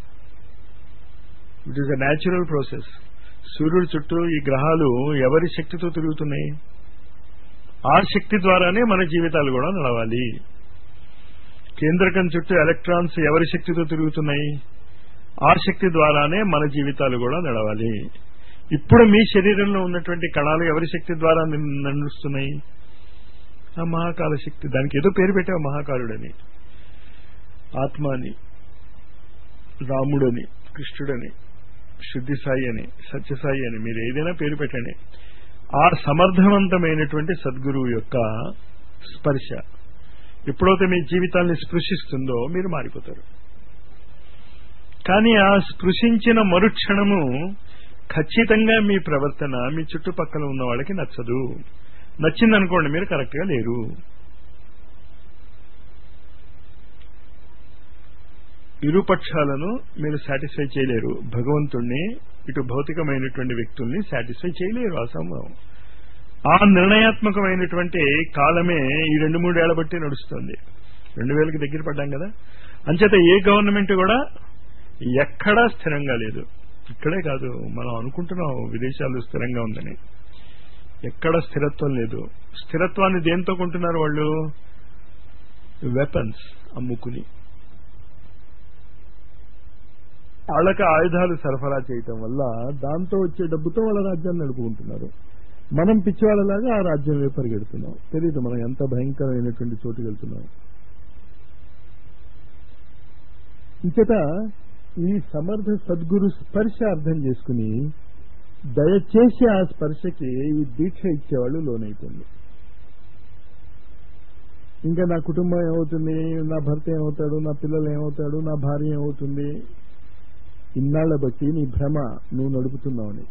it is a natural process సూర్యుడి చుట్టూ ఈ గ్రహాలు ఎవరి శక్తితో తిరుగుతున్నాయి ఆ శక్తి ద్వారానే మన జీవితాలు కూడా నడవాలి కేంద్రకం చుట్టూ ఎలక్ట్రాన్స్ ఎవరి శక్తితో తిరుగుతున్నాయి ఆ శక్తి ద్వారానే మన జీవితాలు కూడా నడవాలి ఇప్పుడు మీ శరీరంలో ఉన్నటువంటి కణాలు ఎవరి శక్తి ద్వారా నడుస్తున్నాయి ఆ మహాకాల శక్తి దానికి ఏదో పేరు పెట్టావు మహాకాలుడని ఆత్మ అని రాముడని కృష్ణుడని శుద్ధి సాయి అని సత్యసాయి అని మీరు ఏదైనా పేరు పెట్టండి ఆ సమర్థవంతమైనటువంటి సద్గురువు యొక్క స్పర్శ ఎప్పుడైతే మీ జీవితాన్ని స్పృశిస్తుందో మీరు మారిపోతారు కానీ ఆ స్పృశించిన మరుక్షణము ఖచ్చితంగా మీ ప్రవర్తన మీ చుట్టుపక్కల ఉన్న వాళ్ళకి నచ్చదు నచ్చిందనుకోండి మీరు కరెక్ట్ గా లేరు ఇరుపక్షాలను మీరు సాటిస్ఫై చేయలేరు భగవంతుణ్ణి ఇటు భౌతికమైనటువంటి వ్యక్తుల్ని సాటిస్ఫై చేయలేరు అసంభవం ఆ నిర్ణయాత్మకమైనటువంటి కాలమే ఈ రెండు మూడేళ్ల బట్టి నడుస్తుంది రెండు వేలకి దగ్గర పడ్డాం కదా అంచేత ఏ గవర్నమెంట్ కూడా ఎక్కడా స్థిరంగా లేదు ఇక్కడే కాదు మనం అనుకుంటున్నాం విదేశాలు స్థిరంగా ఉందని ఎక్కడ స్థిరత్వం లేదు స్థిరత్వాన్ని దేంతో కొంటున్నారు వాళ్ళు వెపన్స్ అమ్ముకుని వాళ్ళకి ఆయుధాలు సరఫరా చేయటం వల్ల దాంతో వచ్చే డబ్బుతో వాళ్ళ రాజ్యాన్ని నడుపుకుంటున్నారు మనం పిచ్చివాళ్ళలాగా ఆ రాజ్యం వైపు పరిగెడుతున్నాం తెలియదు మనం ఎంత భయంకరమైనటువంటి చోటుకి వెళ్తున్నాం ఇంచేత ఈ సమర్థ సద్గురు స్పర్శ అర్థం చేసుకుని దయచేసి ఆ స్పర్శకి ఈ దీక్ష ఇచ్చేవాళ్ళు లోనైపోయింది ఇంకా నా కుటుంబం ఏమవుతుంది నా భర్త ఏమవుతాడు నా పిల్లలు ఏమవుతాడు నా భార్య ఏమవుతుంది ఇన్నాళ్ల బట్టి నీ భ్రమ నువ్వు నడుపుతున్నావని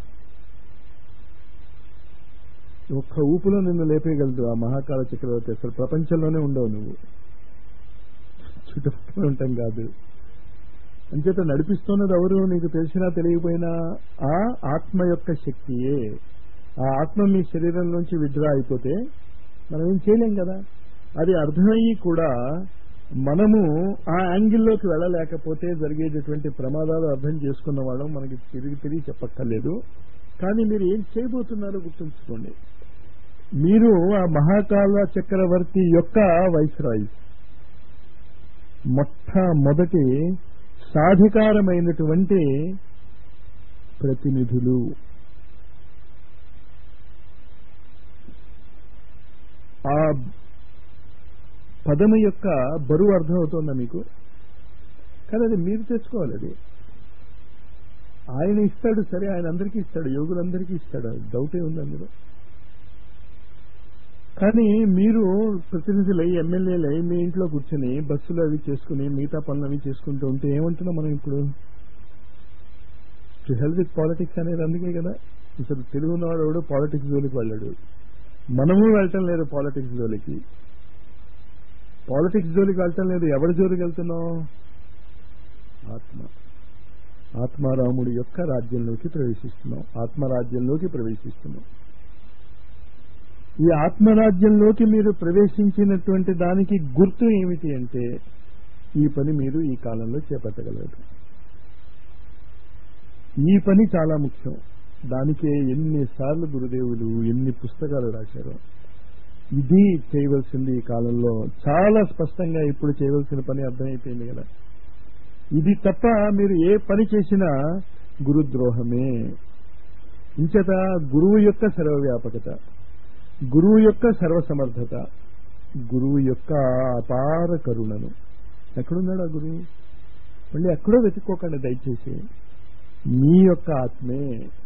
ఒక్క ఊపులో నిన్ను లేపేయగలదు ఆ మహాకాల చక్రవర్తి అసలు ప్రపంచంలోనే ఉండవు నువ్వు చుట్టుపక్కల ఉంటాం కాదు అంచేత నడిపిస్తున్నది ఎవరు నీకు తెలిసినా తెలియకపోయినా ఆ ఆత్మ యొక్క శక్తియే ఆ ఆత్మ మీ శరీరం నుంచి విడ్రా అయిపోతే మనం ఏం చేయలేం కదా అది అర్థమయ్యి కూడా మనము ఆ యాంగిల్లోకి వెళ్ళలేకపోతే జరిగేటటువంటి ప్రమాదాలు అర్థం చేసుకున్న వాళ్ళం మనకి తిరిగి తిరిగి చెప్పక్కర్లేదు కానీ మీరు ఏం చేయబోతున్నారో గుర్తుంచుకోండి మీరు ఆ మహాకాల చక్రవర్తి యొక్క వైస్రాయిస్ మొట్టమొదటి సాధికారమైనటువంటి ప్రతినిధులు ఆ పదము యొక్క బరువు అర్థమవుతోందా మీకు కానీ అది మీరు తెచ్చుకోవాలి అది ఆయన ఇస్తాడు సరే ఆయన అందరికీ ఇస్తాడు యోగులందరికీ ఇస్తాడు డౌటే ఉంది అందులో కానీ మీరు ప్రతినిధులై ఎమ్మెల్యేలై మీ ఇంట్లో కూర్చొని బస్సులు అవి చేసుకుని మిగతా పనులు అవి చేసుకుంటూ ఉంటే ఏమంటున్నాం మనం ఇప్పుడు టు హెల్ప్ విత్ పాలిటిక్స్ అనేది అందుకే కదా అసలు తెలుగునాడు పాలిటిక్స్ జోలికి వెళ్ళాడు మనము వెళ్ళటం లేదు పాలిటిక్స్ జోలికి పాలిటిక్స్ జోలికి వెళ్ళటం లేదు ఎవరి జోలికి వెళ్తున్నాం ఆత్మ ఆత్మారాముడి యొక్క రాజ్యంలోకి ప్రవేశిస్తున్నాం ఆత్మరాజ్యంలోకి ప్రవేశిస్తున్నాం ఈ ఆత్మరాజ్యంలోకి మీరు ప్రవేశించినటువంటి దానికి గుర్తు ఏమిటి అంటే ఈ పని మీరు ఈ కాలంలో చేపట్టగలరు ఈ పని చాలా ముఖ్యం దానికే ఎన్నిసార్లు గురుదేవులు ఎన్ని పుస్తకాలు రాశారో ఇది చేయవలసింది ఈ కాలంలో చాలా స్పష్టంగా ఇప్పుడు చేయవలసిన పని అర్థమైపోయింది కదా ఇది తప్ప మీరు ఏ పని చేసినా గురుద్రోహమే ఇంచేత గురువు యొక్క సర్వవ్యాపకత గురువు యొక్క సర్వసమర్థత గురువు యొక్క అపార కరుణను ఎక్కడున్నాడు ఆ గురువు మళ్ళీ ఎక్కడో వెతుక్కోకండి దయచేసి మీ యొక్క ఆత్మే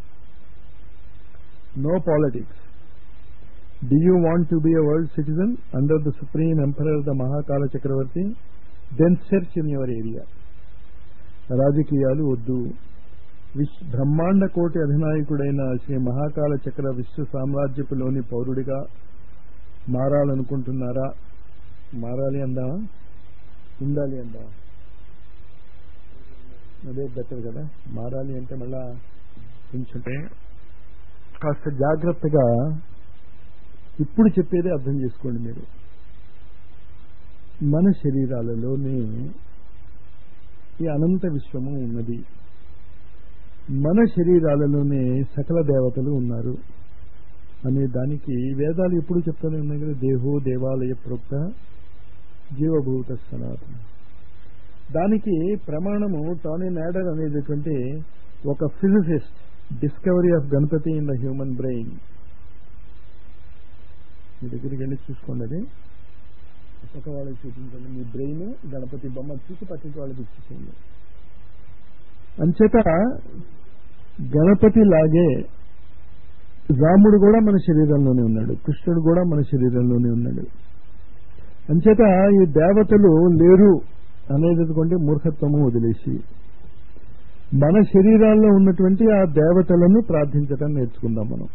no politics Do you want to be a world citizen under the supreme emperor, the Mahakala Chakravarti? Then search in your area. రాజకీయాలు వద్దు విశ్ బ్రహ్మాండ కోటి అధినాయకుడైన శ్రీ మహాకాల చక్ర విశ్వ సామ్రాజ్యపులోని పౌరుడిగా మారాలనుకుంటున్నారా మారాలి అందా ఉండాలి అందా అదే బెటర్ కదా మారాలి అంటే మళ్ళా కొంచెం కాస్త జాగ్రత్తగా ఇప్పుడు చెప్పేది అర్థం చేసుకోండి మీరు మన శరీరాలలోనే ఈ అనంత విశ్వము ఉన్నది మన శరీరాలలోనే సకల దేవతలు ఉన్నారు అనే దానికి వేదాలు ఎప్పుడు చెప్తూనే ఉన్నాయి కదా దేహో దేవాలయ ప్రోక్త జీవభూత సనాతన దానికి ప్రమాణము టానీ నాడర్ అనేటటువంటి ఒక physicist discovery of Ganapati in the human brain మీ దగ్గరికి వెళ్ళి చూసుకోండి అది పక్క వాళ్ళకి చూపించండి మీ బ్రెయిన్ గణపతి బొమ్మ చూసి పక్కకి వాళ్ళకి ఇచ్చేసేయండి అంచేత గణపతి లాగే రాముడు కూడా మన శరీరంలోనే ఉన్నాడు కృష్ణుడు కూడా మన శరీరంలోనే ఉన్నాడు అంచేత ఈ దేవతలు లేరు అనేటటువంటి మూర్ఖత్వము వదిలేసి మన శరీరాల్లో ఉన్నటువంటి ఆ దేవతలను ప్రార్థించటం నేర్చుకుందాం మనం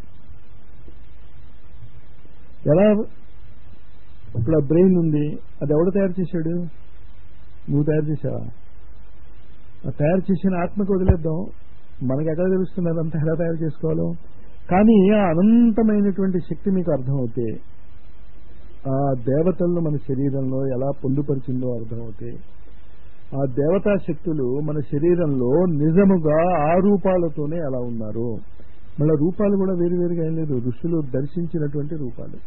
ఎలా ఇప్పుడు ఆ బ్రెయిన్ ఉంది అది ఎవడు తయారు చేశాడు నువ్వు తయారు చేసావా ఆ తయారు చేసిన ఆత్మకు వదిలేద్దాం మనకి ఎక్కడ తెలుస్తుంది అదంతా ఎలా తయారు చేసుకోవాలో కానీ ఆ అనంతమైనటువంటి శక్తి మీకు అర్థమవుతే ఆ దేవతలను మన శరీరంలో ఎలా పొందుపరిచిందో అర్థమవుతే ఆ దేవతా శక్తులు మన శరీరంలో నిజముగా ఆ రూపాలతోనే ఎలా ఉన్నారు మళ్ళీ రూపాలు కూడా వేరువేరుగా ఏం లేదు ఋషులు దర్శించినటువంటి రూపాలు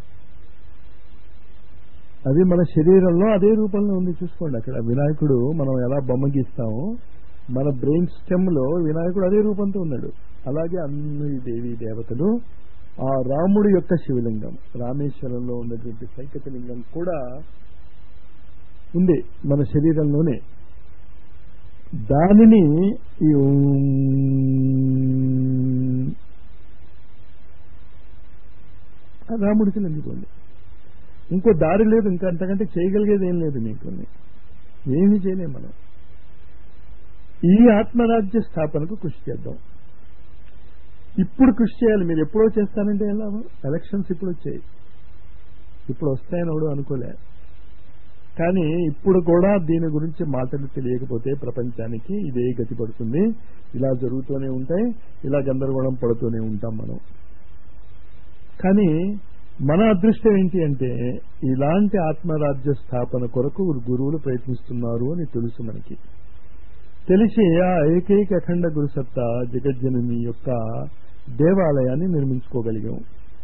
అది మన శరీరంలో అదే రూపంలో ఉంది చూసుకోండి అక్కడ వినాయకుడు మనం ఎలా బొమ్మ గీస్తామో మన బ్రెయిన్ స్టెమ్ లో వినాయకుడు అదే రూపంతో ఉన్నాడు అలాగే అన్ని దేవి దేవతలు ఆ రాముడి యొక్క శివలింగం రామేశ్వరంలో ఉన్నటువంటి సైకత లింగం కూడా ఉంది మన శరీరంలోనే దానిని ఈ రాముడికి లింగుకోండి ఇంకో దారి లేదు ఇంకా అంతకంటే చేయగలిగేది ఏం లేదు మీకు ఏమి చేయలేం మనం ఈ ఆత్మరాజ్య స్థాపనకు కృషి చేద్దాం ఇప్పుడు కృషి చేయాలి మీరు ఎప్పుడో చేస్తానంటే ఎలా ఎలక్షన్స్ ఇప్పుడు వచ్చాయి ఇప్పుడు వస్తాయని ఎవడు అనుకోలే కానీ ఇప్పుడు కూడా దీని గురించి మాటలు తెలియకపోతే ప్రపంచానికి ఇదే గతి పడుతుంది ఇలా జరుగుతూనే ఉంటాయి ఇలా గందరగోళం పడుతూనే ఉంటాం మనం కానీ మన అదృష్టం ఏంటి అంటే ఇలాంటి ఆత్మరాజ్య స్థాపన కొరకు గురువులు ప్రయత్నిస్తున్నారు అని తెలుసు మనకి తెలిసి ఆ ఏకైక అఖండ గురుసత్తా జగజ్జనని యొక్క దేవాలయాన్ని నిర్మించుకోగలిగాం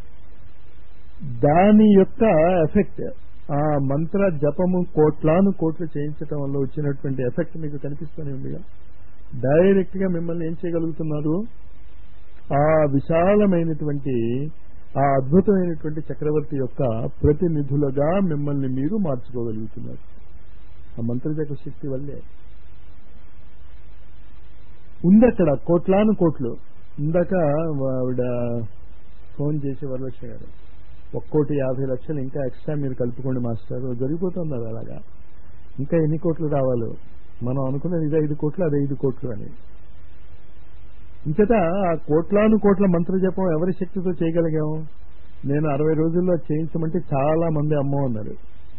దాని యొక్క ఎఫెక్ట్ ఆ మంత్ర జపము కోట్లాను కోట్లు చేయించటం వల్ల వచ్చినటువంటి ఎఫెక్ట్ మీకు కనిపిస్తూనే ఉందిగా డైరెక్ట్ గా మిమ్మల్ని ఏం చేయగలుగుతున్నారు ఆ విశాలమైనటువంటి ఆ అద్భుతమైనటువంటి చక్రవర్తి యొక్క ప్రతినిధులుగా మిమ్మల్ని మీరు మార్చుకోగలుగుతున్నారు ఆ మంత్రజప శక్తి వల్లే ఉంది అక్కడ కోట్లాను కోట్లు ఇందాక ఆవిడ ఫోన్ చేసి వరలక్ష్మి గారు ఒక్కోటి యాభై లక్షలు ఇంకా ఎక్స్ట్రా మీరు కలుపుకోండి మాస్టర్ జరిగిపోతుంది అది అలాగా ఇంకా ఎన్ని కోట్లు రావాలో మనం అనుకున్నది ఇది ఐదు కోట్లు అది ఐదు కోట్లు అని ఇంచేత ఆ కోట్లాను కోట్ల మంత్ర జపం ఎవరి శక్తితో చేయగలిగాము నేను అరవై రోజుల్లో చేయించమంటే చాలా మంది అమ్మో అన్నారు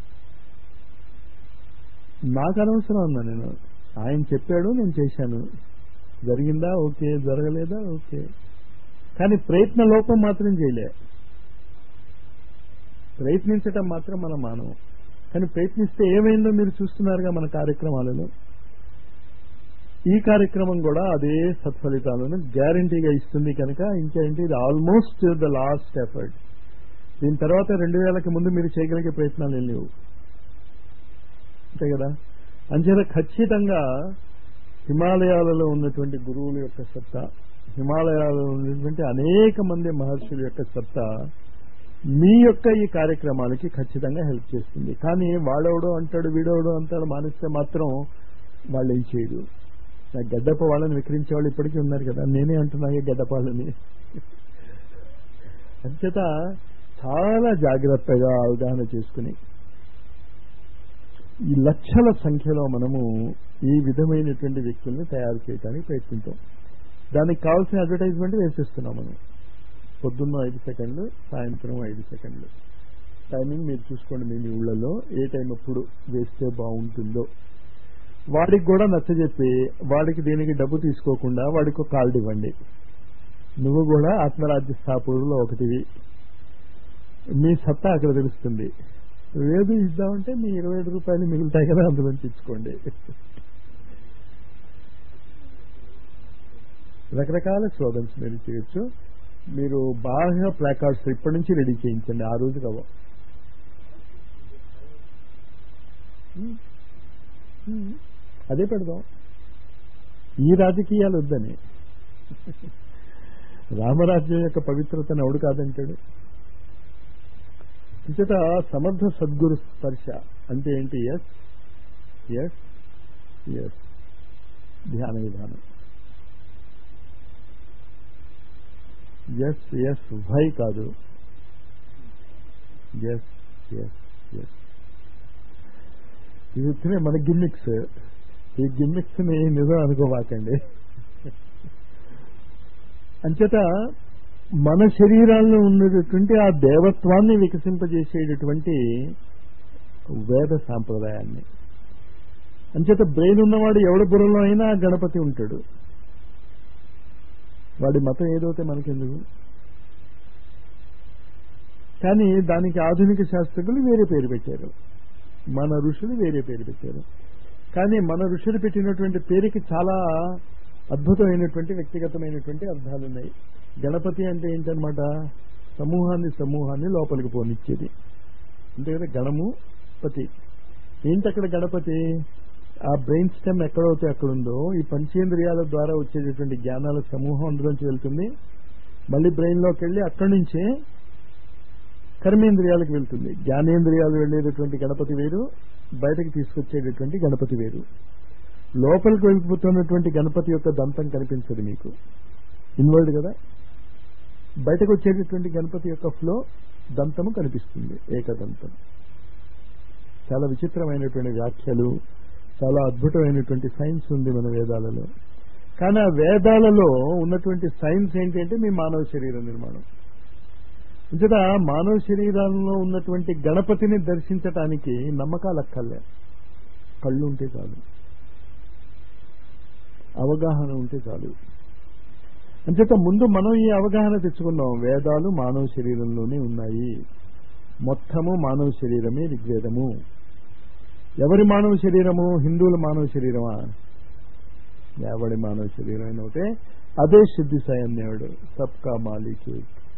నాకు అనవసరం అన్నా నేను ఆయన చెప్పాడు నేను చేశాను జరిగిందా ఓకే జరగలేదా ఓకే కానీ ప్రయత్న లోపం మాత్రం చేయలే ప్రయత్నించటం మాత్రం మనం మానవం కానీ ప్రయత్నిస్తే ఏమైందో మీరు చూస్తున్నారుగా మన కార్యక్రమాలలో ఈ కార్యక్రమం కూడా అదే సత్ఫలితాలను గ్యారంటీగా ఇస్తుంది కనుక ఇంకేంటి ఇది ఆల్మోస్ట్ ద లాస్ట్ ఎఫర్ట్ దీని తర్వాత రెండు వేలకి ముందు మీరు చేయగలిగే ప్రయత్నాలు ఏం లేవు అంతే కదా అంచేత ఖచ్చితంగా హిమాలయాలలో ఉన్నటువంటి గురువుల యొక్క సత్తా హిమాలయాలలో ఉన్నటువంటి అనేక మంది మహర్షుల యొక్క సత్తా మీ యొక్క ఈ కార్యక్రమాలకి ఖచ్చితంగా హెల్ప్ చేస్తుంది కానీ వాడవడో అంటాడు వీడవడో అంటాడు మానేస్తే మాత్రం వాళ్ళు ఏం చేయరు నా గడ్డప వాళ్ళని విక్రించే వాళ్ళు ఇప్పటికీ ఉన్నారు కదా నేనే అంటున్నా గడ్డపాలని అంచేత చాలా జాగ్రత్తగా అవగాహన చేసుకుని ఈ లక్షల సంఖ్యలో మనము ఈ విధమైనటువంటి వ్యక్తుల్ని తయారు చేయడానికి ప్రయత్నించాం దానికి కావాల్సిన అడ్వర్టైజ్మెంట్ వేసేస్తున్నాం మనం పొద్దున్న ఐదు సెకండ్లు సాయంత్రం ఐదు సెకండ్లు టైమింగ్ మీరు చూసుకోండి మీ మీ ఊళ్ళలో ఏ టైం ఎప్పుడు వేస్తే బాగుంటుందో వాడికి కూడా నచ్చజెప్పి వాడికి దీనికి డబ్బు తీసుకోకుండా వాడికి ఒక కార్డు ఇవ్వండి నువ్వు కూడా ఆత్మరాజ్య స్థాపకుల్లో ఒకటివి మీ సత్తా అక్కడ తెలుస్తుంది ఏది ఇద్దామంటే మీ ఇరవై ఐదు రూపాయలు మిగులుతాయి కదా అందులోంచి ఇచ్చుకోండి రకరకాల స్లోగన్స్ మీరు చేయొచ్చు మీరు బాగా ప్లాకార్డ్స్ ఇప్పటి నుంచి రెడీ చేయించండి ఆ రోజు కవ అదే పెడదాం ఈ రాజకీయాలు వద్దని రామరాజ్యం యొక్క పవిత్రతను ఎవడు కాదంటాడు ఇంతట సమర్థ సద్గురు స్పర్శ అంటే ఏంటి ఎస్ ఎస్ ఎస్ ధ్యాన విధానం ఎస్ ఎస్ వై కాదు ఎస్ ఎస్ ఎస్ ఇది వచ్చిన మన గిమ్మిక్స్ ఈ గిమ్మిక్స్ ని నిజం అనుకోవాకండి అంచేత మన శరీరాల్లో ఉన్నటువంటి ఆ దేవత్వాన్ని వికసింపజేసేటటువంటి వేద సాంప్రదాయాన్ని అంచేత బ్రెయిన్ ఉన్నవాడు ఎవడ బుర్రలో అయినా గణపతి ఉంటాడు వాడి మతం ఏదైతే మనకెందుకు కానీ దానికి ఆధునిక శాస్త్రజ్ఞులు వేరే పేరు పెట్టారు మన ఋషులు వేరే పేరు పెట్టారు కానీ మన ఋషులు పెట్టినటువంటి పేరుకి చాలా అద్భుతమైనటువంటి వ్యక్తిగతమైనటువంటి అర్థాలున్నాయి గణపతి అంటే ఏంటనమాట సమూహాన్ని సమూహాన్ని లోపలికి పోనిచ్చేది అంతే కదా గణము పతి ఏంటి అక్కడ గణపతి ఆ బ్రెయిన్ స్టెమ్ ఎక్కడైతే అక్కడ ఉందో ఈ పంచేంద్రియాల ద్వారా వచ్చేటటువంటి జ్ఞానాల సమూహం అందులోంచి వెళ్తుంది మళ్ళీ బ్రెయిన్ లోకి వెళ్ళి అక్కడి నుంచే కర్మేంద్రియాలకు వెళ్తుంది జ్ఞానేంద్రియాలు వెళ్ళేటటువంటి గణపతి వేరు బయటకు తీసుకొచ్చేటటువంటి గణపతి వేరు లోపలికి వెళ్ళిపోతున్నటువంటి గణపతి యొక్క దంతం కనిపించదు మీకు ఇన్వర్డ్ కదా బయటకు వచ్చేటటువంటి గణపతి యొక్క ఫ్లో దంతము కనిపిస్తుంది ఏకదంతం చాలా విచిత్రమైనటువంటి వ్యాఖ్యలు చాలా అద్భుతమైనటువంటి సైన్స్ ఉంది మన వేదాలలో కానీ ఆ వేదాలలో ఉన్నటువంటి సైన్స్ ఏంటంటే మీ మానవ శరీర నిర్మాణం ఇంతట మానవ శరీరాల్లో ఉన్నటువంటి గణపతిని దర్శించటానికి నమ్మకాలు అక్కర్లే కళ్ళు ఉంటే చాలు అవగాహన ఉంటే చాలు అంచేత ముందు మనం ఈ అవగాహన తెచ్చుకున్నాం వేదాలు మానవ శరీరంలోనే ఉన్నాయి మొత్తము మానవ శరీరమే ఋగ్వేదము ఎవరి మానవ శరీరము హిందువుల మానవ శరీరమా ఎవడి మానవ శరీరం అయిన ఒకటే అదే సిద్ధి సాయం దేవుడు సబ్కా మాలిక్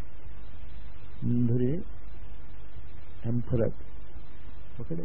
అందరి ఎంపరర్ ఒకడే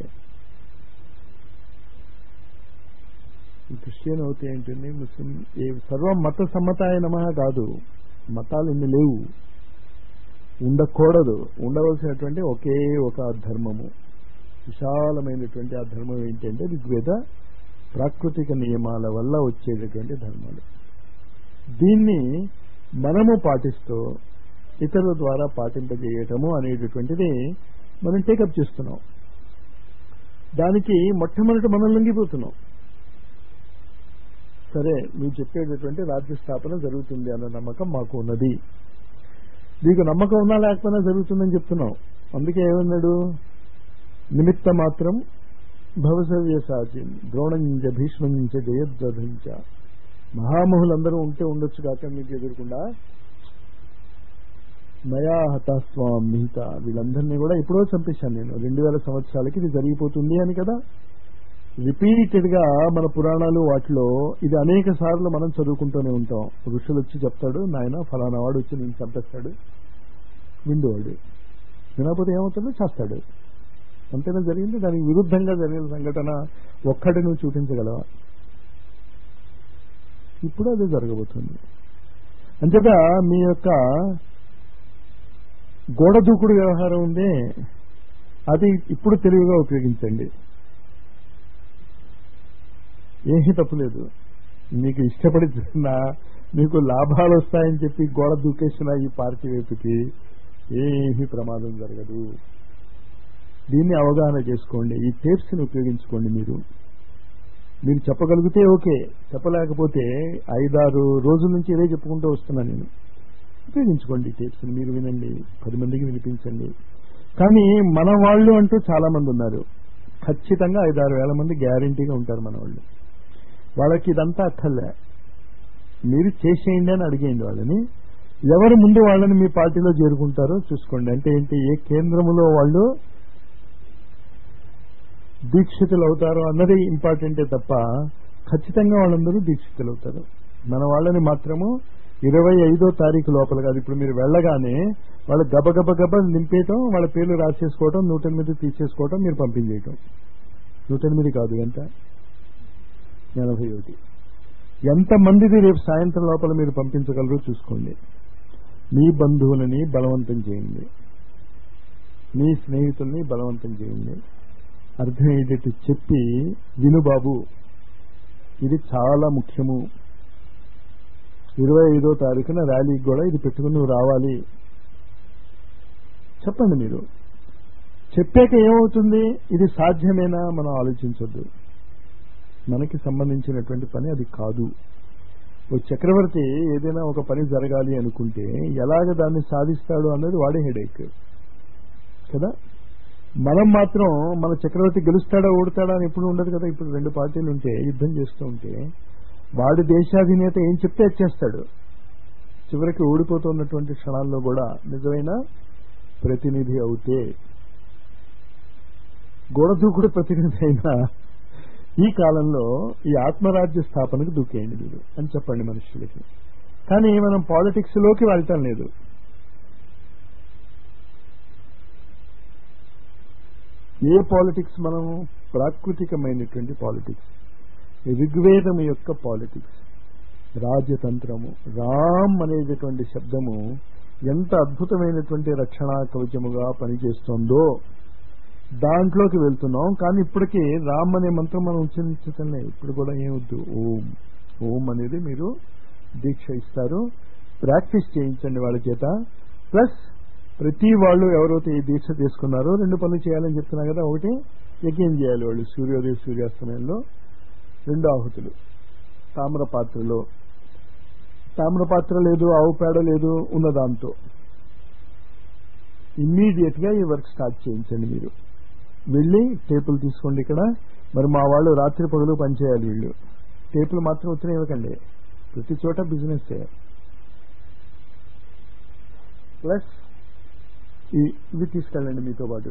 ఈ క్రిస్టియన్ అవుతే ఏంటండి ముస్లిం ఏ సర్వం మత సమ్మతాయ నమ కాదు మతాలు ఇన్ని లేవు ఉండకూడదు ఉండవలసినటువంటి ఒకే ఒక ధర్మము విశాలమైనటువంటి ఆ ధర్మం ఏంటంటే ఋగ్వేద ప్రాకృతిక నియమాల వల్ల వచ్చేటటువంటి ధర్మాలు దీన్ని మనము పాటిస్తూ ఇతరుల ద్వారా పాటింపజేయటము అనేటటువంటిది మనం టేకప్ చేస్తున్నాం దానికి మొట్టమొదటి మనం లొంగిపోతున్నాం సరే మీరు చెప్పేటటువంటి రాజ్య స్థాపన జరుగుతుంది అన్న నమ్మకం మాకు ఉన్నది మీకు నమ్మకం ఉన్నా లేకపోయినా జరుగుతుందని చెప్తున్నాం అందుకే ఏమన్నాడు నిమిత్త మాత్రం భవసవ్య సాధ్యం ద్రోణంచ భీష్మంచ జయద్రథంచ మహామహులందరూ ఉంటే ఉండొచ్చు కాక మీకు ఎదురకుండా మయా హతాస్వాం మిగతా వీళ్ళందరినీ కూడా ఎప్పుడో చంపేశాను నేను రెండు వేల సంవత్సరాలకి ఇది జరిగిపోతుంది అని కదా రిపీటెడ్ గా మన పురాణాలు వాటిలో ఇది అనేక సార్లు మనం చదువుకుంటూనే ఉంటాం ఋషులు వచ్చి చెప్తాడు నాయన ఫలానా వాడు వచ్చి నేను చంపేస్తాడు విండోవాడు వినకపోతే ఏమవుతుందో చేస్తాడు అంతేనా జరిగింది దానికి విరుద్ధంగా జరిగిన సంఘటన ఒక్కటి నువ్వు చూపించగలవా ఇప్పుడు అదే జరగబోతుంది అంతేత మీ యొక్క గోడ దూకుడు వ్యవహారం ఉందే అది ఇప్పుడు తెలివిగా ఉపయోగించండి ఏమీ తప్పులేదు మీకు ఇష్టపడి చూసినా మీకు లాభాలు వస్తాయని చెప్పి గోడ దూకేసిన ఈ పార్టీ వైపుకి ఏమీ ప్రమాదం జరగదు దీన్ని అవగాహన చేసుకోండి ఈ టేప్స్ ని ఉపయోగించుకోండి మీరు మీరు చెప్పగలిగితే ఓకే చెప్పలేకపోతే ఐదారు రోజుల నుంచి ఇదే చెప్పుకుంటూ వస్తున్నాను నేను ఉపయోగించుకోండి టేప్స్ మీరు వినండి పది మందికి వినిపించండి కానీ మన వాళ్ళు అంటూ చాలా మంది ఉన్నారు ఖచ్చితంగా ఐదారు వేల మంది గ్యారంటీగా ఉంటారు మన వాళ్ళు వాళ్ళకి ఇదంతా అక్కర్లే మీరు చేసేయండి అని అడిగేయండి వాళ్ళని ఎవరు ముందు వాళ్ళని మీ పార్టీలో చేరుకుంటారో చూసుకోండి అంటే ఏంటి ఏ కేంద్రములో వాళ్ళు దీక్షితులు అవుతారో అన్నది ఇంపార్టెంటే తప్ప ఖచ్చితంగా వాళ్ళందరూ దీక్షితులు అవుతారు మన వాళ్ళని మాత్రము ఇరవై ఐదో తారీఖు లోపల కాదు ఇప్పుడు మీరు వెళ్ళగానే వాళ్ళు గబగబ గబ నింపేయటం వాళ్ళ పేర్లు రాసేసుకోవటం నూట ఎనిమిది తీసేసుకోవటం మీరు పంపించేయటం నూట ఎనిమిది కాదు ఎంత ఎనభై ఒకటి ఎంతమందిది రేపు సాయంత్రం లోపల మీరు పంపించగలరో చూసుకోండి మీ బంధువులని బలవంతం చేయండి మీ స్నేహితుల్ని బలవంతం చేయండి అర్థమయ్యేటట్టు చెప్పి విను బాబు ఇది చాలా ముఖ్యము ఇరవై ఐదో తారీఖున ర్యాలీకి కూడా ఇది పెట్టుకుని నువ్వు రావాలి చెప్పండి మీరు చెప్పాక ఏమవుతుంది ఇది సాధ్యమేనా మనం ఆలోచించొద్దు మనకి సంబంధించినటువంటి పని అది కాదు ఓ చక్రవర్తి ఏదైనా ఒక పని జరగాలి అనుకుంటే ఎలాగ దాన్ని సాధిస్తాడు అన్నది వాడే హెడేక్ కదా మనం మాత్రం మన చక్రవర్తి గెలుస్తాడా ఓడతాడా అని ఎప్పుడు ఉండదు కదా ఇప్పుడు రెండు పార్టీలు ఉంటే యుద్ధం చేస్తూ ఉంటే వాడి దేశాధినేత ఏం చెప్తే వచ్చేస్తాడు చివరికి ఓడిపోతున్నటువంటి క్షణాల్లో కూడా నిజమైన ప్రతినిధి అవుతే గోడదూకుడు ప్రతినిధి అయినా ఈ కాలంలో ఈ ఆత్మరాజ్య స్థాపనకు దూకేయండి మీరు అని చెప్పండి మనుషులకి కానీ మనం పాలిటిక్స్ లోకి వెళ్ళటం లేదు ఏ పాలిటిక్స్ మనం ప్రాకృతికమైనటువంటి పాలిటిక్స్ ఋగ్వేదం యొక్క పాలిటిక్స్ రాజ్యతంత్రము రామ్ అనేటటువంటి శబ్దము ఎంత అద్భుతమైనటువంటి రక్షణా కవచముగా పనిచేస్తోందో దాంట్లోకి వెళ్తున్నాం కానీ ఇప్పటికీ రామ్ అనే మంత్రం మనం ఉచ్చరించటంలే ఇప్పుడు కూడా ఏమొద్దు ఓం ఓం అనేది మీరు దీక్ష ఇస్తారు ప్రాక్టీస్ చేయించండి వాళ్ళ చేత ప్లస్ ప్రతి వాళ్ళు ఎవరైతే ఈ దీక్ష తీసుకున్నారో రెండు పనులు చేయాలని చెప్తున్నా కదా ఒకటి యజ్ఞం చేయాలి వాళ్ళు సూర్యోదయ సూర్యాస్తమయంలో రెండు ఆహుతులు తామ్ర పాత్రలో తామ్ర పాత్ర లేదు ఆవు పేడ లేదు ఉన్న దాంతో ఇమ్మీడియట్ గా ఈ వర్క్ స్టార్ట్ చేయించండి మీరు వెళ్ళి టేపులు తీసుకోండి ఇక్కడ మరి మా వాళ్ళు రాత్రి పగలు పనిచేయాలి వీళ్ళు టేపులు మాత్రం వచ్చిన ఇవ్వకండి ప్రతి చోట బిజినెస్ ప్లస్ ఇవి తీసుకెళ్ళండి మీతో పాటు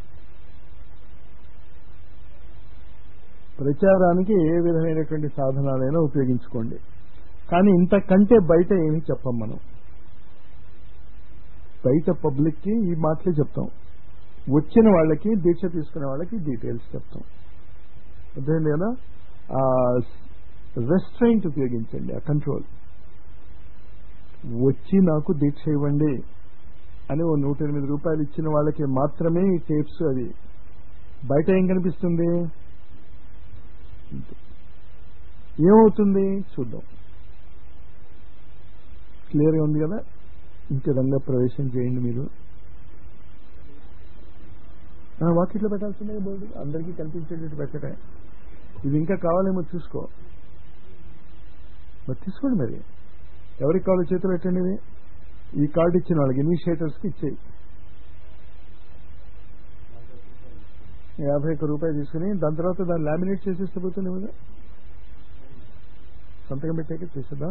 ప్రచారానికి ఏ విధమైనటువంటి సాధనాలైనా ఉపయోగించుకోండి కానీ ఇంతకంటే బయట ఏమీ చెప్పం మనం బయట పబ్లిక్ కి ఈ మాటలే చెప్తాం వచ్చిన వాళ్ళకి దీక్ష తీసుకునే వాళ్ళకి డీటెయిల్స్ చెప్తాం అర్థమైంది కదా ఆ రెస్ట్రైంట్ ఉపయోగించండి ఆ కంట్రోల్ వచ్చి నాకు దీక్ష ఇవ్వండి అని ఓ నూట ఎనిమిది రూపాయలు ఇచ్చిన వాళ్ళకి మాత్రమే ఈ టేప్స్ అది బయట ఏం కనిపిస్తుంది ఏమవుతుంది చూద్దాం క్లియర్గా ఉంది కదా ఇంక రంగ ప్రవేశం చేయండి మీరు వాకిట్లో పెట్టాల్సిందే బోర్డు అందరికీ కనిపించేటట్టు పెట్టడే ఇది ఇంకా కావాలేమో చూసుకో మరి తీసుకోండి మరి ఎవరికి కాళ్ళు చేతులు పెట్టండి ఇవి? ఈ కార్డు ఇచ్చిన వాళ్ళకి ఇనిషియేటర్స్కి ఇచ్చేయి యాభై ఒక్క రూపాయలు తీసుకుని దాని తర్వాత దాన్ని లామినేట్ చేసేస్తే పోతుంది కదా సంతకం పెట్టాక చేసేదా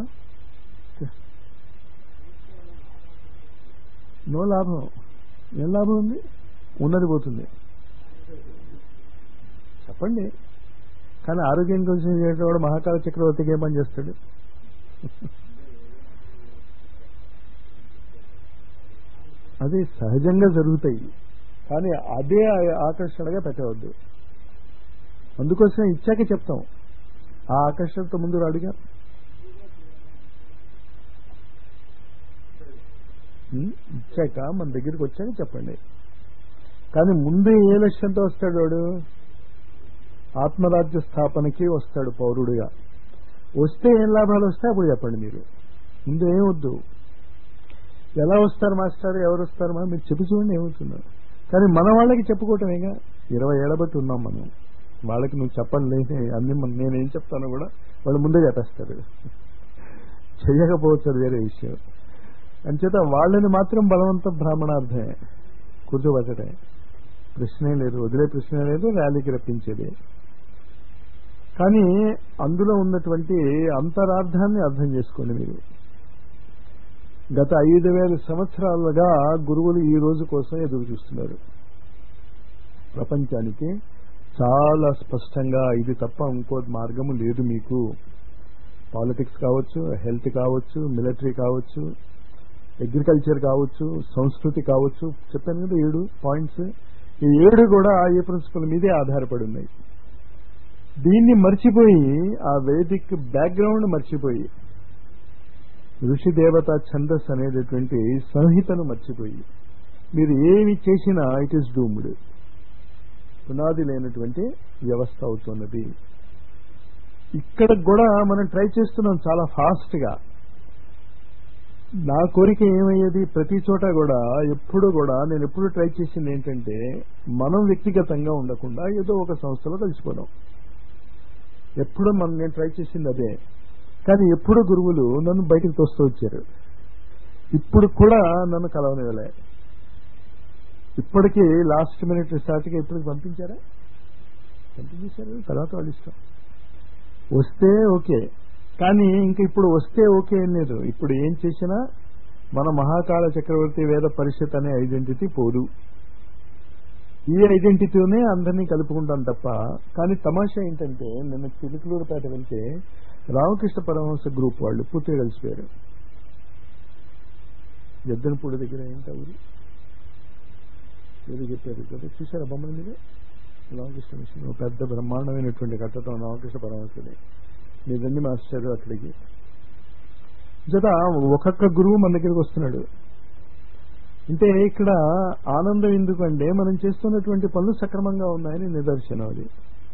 నో లాభం ఏం లాభం ఉంది ఉన్నది పోతుంది చెప్పండి కానీ ఆరోగ్యం కోసం చేసేవాడు మహాకాల చక్రవర్తికి ఏం పని చేస్తాడు అది సహజంగా జరుగుతాయి కానీ అదే ఆకర్షణగా పెట్టవద్దు అందుకోసం ఇచ్చాక చెప్తాం ఆ ఆకర్షణతో ముందు రాడుగా ఉం? ఇచ్చాక మన దగ్గరికి వచ్చాక చెప్పండి కానీ ముందు ఏ లక్ష్యంతో వస్తాడు వాడు ఆత్మరాజ్య స్థాపనకి వస్తాడు పౌరుడిగా వస్తే ఏం లాభాలు వస్తాయి అప్పుడు చెప్పండి మీరు ముందు ఏమొద్దు ఎలా వస్తారు మాస్టర్ ఎవరు వస్తారు మా మీరు చెప్పి చూడండి ఏమవుతుందో కానీ మన వాళ్ళకి చెప్పుకోవటమేగా ఇరవై ఏళ్ళ బట్టి ఉన్నాం మనం వాళ్ళకి నువ్వు చెప్పండి అన్ని మన- నేనేం చెప్తానో కూడా వాళ్ళు ముందే చెప్పేస్తారు చెయ్యకపోవచ్చు అది వేరే విషయం అంచేత వాళ్ళని మాత్రం బలవంత బ్రాహ్మణార్థమే కూర్చోబెట్టడే ప్రశ్నే లేదు వదిలే ప్రశ్నే లేదు ర్యాలీకి రప్పించేది కానీ అందులో ఉన్నటువంటి అంతరార్థాన్ని అర్థం చేసుకోండి మీరు గత ఐదు వేల సంవత్సరాలుగా గురువులు ఈ రోజు కోసం ఎదురు చూస్తున్నారు ప్రపంచానికి చాలా స్పష్టంగా ఇది తప్ప ఇంకో మార్గము లేదు మీకు పాలిటిక్స్ కావచ్చు హెల్త్ కావచ్చు మిలిటరీ కావచ్చు అగ్రికల్చర్ కావచ్చు సంస్కృతి కావచ్చు చెప్పాను కదా ఏడు పాయింట్స్ ఈ ఏడు కూడా ఏ ప్రిన్సిపల్ మీదే ఆధారపడి ఉన్నాయి దీన్ని మర్చిపోయి ఆ వేదిక్ బ్యాక్గ్రౌండ్ మర్చిపోయి ఋషి దేవత ఛందస్ అనేటటువంటి సంహితను మర్చిపోయి మీరు ఏమి చేసినా ఇట్ ఈస్ డూమ్డ్ పునాది లేనటువంటి వ్యవస్థ అవుతున్నది ఇక్కడ కూడా మనం ట్రై చేస్తున్నాం చాలా ఫాస్ట్ గా నా కోరిక ఏమయ్యేది ప్రతి చోట కూడా ఎప్పుడు కూడా నేను ఎప్పుడు ట్రై చేసింది ఏంటంటే మనం వ్యక్తిగతంగా ఉండకుండా ఏదో ఒక సంస్థలో కలిసిపోదాం ఎప్పుడు మనం నేను ట్రై చేసింది అదే కానీ ఎప్పుడు గురువులు నన్ను బయటకు తోస్తూ వచ్చారు ఇప్పుడు కూడా నన్ను కలవనివ్వలే ఇప్పటికీ లాస్ట్ మినిట్ స్టార్ట్గా ఇప్పటికి పంపించారా పంపించేశారు తర్వాత వాళ్ళు ఇష్టం వస్తే ఓకే కానీ ఇంక ఇప్పుడు వస్తే ఓకే ఏం లేదు ఇప్పుడు ఏం చేసినా మన మహాకాల చక్రవర్తి వేద పరిషత్ అనే ఐడెంటిటీ పోదు ఈ ఐడెంటిటీనే అందరినీ కలుపుకుంటాం తప్ప కానీ తమాషా ఏంటంటే నిన్న చిలుకలూరుపేట వెళ్తే రామకృష్ణ పరమహంస గ్రూప్ వాళ్ళు పూర్తిగా కలిసిపోయారు ఎద్దనపూడి దగ్గర ఏంట ఊరు ఏదో చెప్పారు కదా చూసారా బొమ్మల మీద రామకృష్ణ మిషన్ ఒక పెద్ద బ్రహ్మాండమైనటువంటి కట్టడం రామకృష్ణ పరమహంసది మీరు రండి మాస్టర్ అక్కడికి జత ఒక్కొక్క గురువు మన దగ్గరికి వస్తున్నాడు అంటే ఇక్కడ ఆనందం ఎందుకంటే మనం చేస్తున్నటువంటి పనులు సక్రమంగా ఉన్నాయని నిదర్శనం అది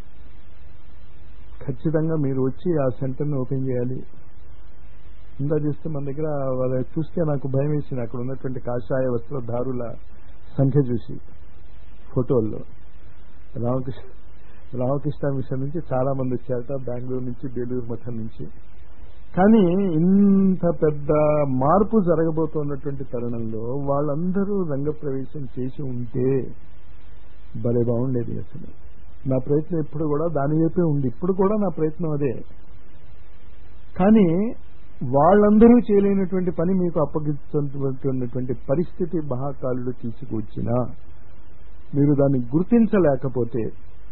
ఖచ్చితంగా మీరు వచ్చి ఆ సెంటర్ని ఓపెన్ చేయాలి ఇందా చేస్తే మన దగ్గర వాళ్ళ చూస్తే నాకు భయం వేసింది అక్కడ ఉన్నటువంటి కాషాయ వస్త్రధారుల సంఖ్య చూసి ఫోటోల్లో రామకృష్ణ రామకృష్ణ మిషన్ నుంచి చాలా మంది వచ్చారట బెంగళూరు నుంచి బేలూరు మఠం నుంచి కానీ ఇంత పెద్ద మార్పు జరగబోతున్నటువంటి తరుణంలో వాళ్ళందరూ రంగప్రవేశం చేసి ఉంటే భలే బాగుండేది అసలు నా ప్రయత్నం ఎప్పుడు కూడా దాని వైపే ఉంది ఇప్పుడు కూడా నా ప్రయత్నం అదే కానీ వాళ్ళందరూ చేయలేనటువంటి పని మీకు అప్పగిస్తున్నటువంటి పరిస్థితి మహాకాలుడు తీసుకువచ్చినా మీరు దాన్ని గుర్తించలేకపోతే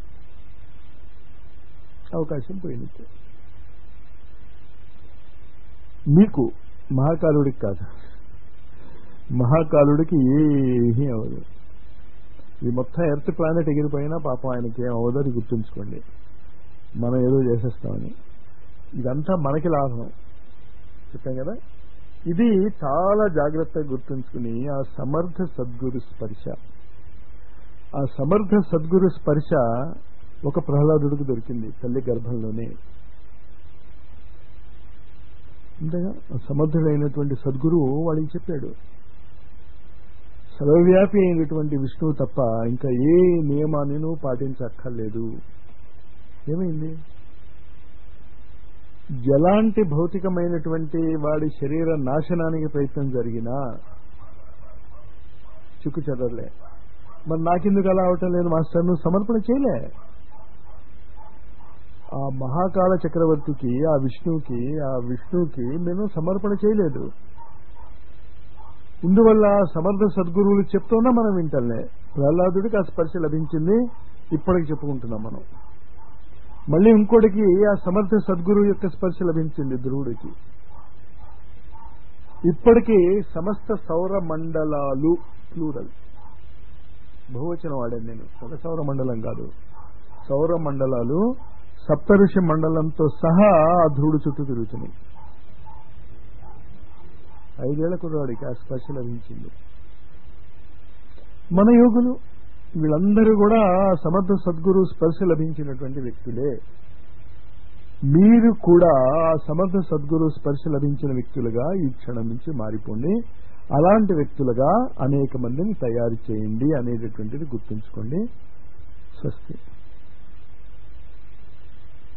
అవకాశం పోయినట్టే మీకు మహాకాలుడికి కాదు మహాకాలుడికి ఏమీ అవ్వదు ఈ మొత్తం ఎర్త్ ప్లానెట్ ఎగిరిపోయినా పాపం ఆయనకి ఏం అవ్వదు అది గుర్తుంచుకోండి మనం ఏదో చేసేస్తామని ఇదంతా మనకి లాభం చెప్పాం కదా ఇది చాలా జాగ్రత్తగా గుర్తుంచుకుని ఆ సమర్థ సద్గురు స్పర్శ ఆ సమర్థ సద్గురు స్పర్శ ఒక ప్రహ్లాదుడికి దొరికింది తల్లి గర్భంలోనే అంతేగా సమర్థుడైనటువంటి సద్గురువు వాడికి చెప్పాడు సర్వవ్యాపి అయినటువంటి విష్ణువు తప్ప ఇంకా ఏ నియమాన్ని పాటించక్కర్లేదు ఏమైంది ఎలాంటి భౌతికమైనటువంటి వాడి శరీర నాశనానికి ప్రయత్నం జరిగినా చిక్కు చెదరలే మరి నాకెందుకు అలా అవటం లేదు మాస్టర్ నువ్వు సమర్పణ చేయలే ఆ మహాకాల చక్రవర్తికి ఆ విష్ణువుకి ఆ విష్ణువుకి నేను సమర్పణ చేయలేదు ఇందువల్ల సమర్థ సద్గురువులు చెప్తున్నా మనం వింటలే ప్రహ్లాదుడికి ఆ స్పర్శ లభించింది ఇప్పటికి చెప్పుకుంటున్నాం మనం మళ్ళీ ఇంకోటికి ఆ సమర్థ సద్గురువు యొక్క స్పర్శ లభించింది ధ్రువుడికి ఇప్పటికీ సమస్త సౌర మండలాలు ప్లూరల్ బహువచనం వాడాను నేను ఒక సౌర మండలం కాదు సౌర మండలాలు సప్తఋషి మండలంతో సహా ఆ ధ్రువుడు చుట్టూ తిరుగుతున్నాయి ఐదేళ్ల కుర్రాడికి ఆ స్పర్శ లభించింది మన యోగులు వీళ్ళందరూ కూడా సమర్థ సద్గురు స్పర్శ లభించినటువంటి వ్యక్తులే మీరు కూడా ఆ సమర్థ సద్గురు స్పర్శ లభించిన వ్యక్తులుగా ఈ క్షణం నుంచి మారిపోండి అలాంటి వ్యక్తులుగా అనేక మందిని తయారు చేయండి అనేటటువంటిది గుర్తుంచుకోండి స్వస్తి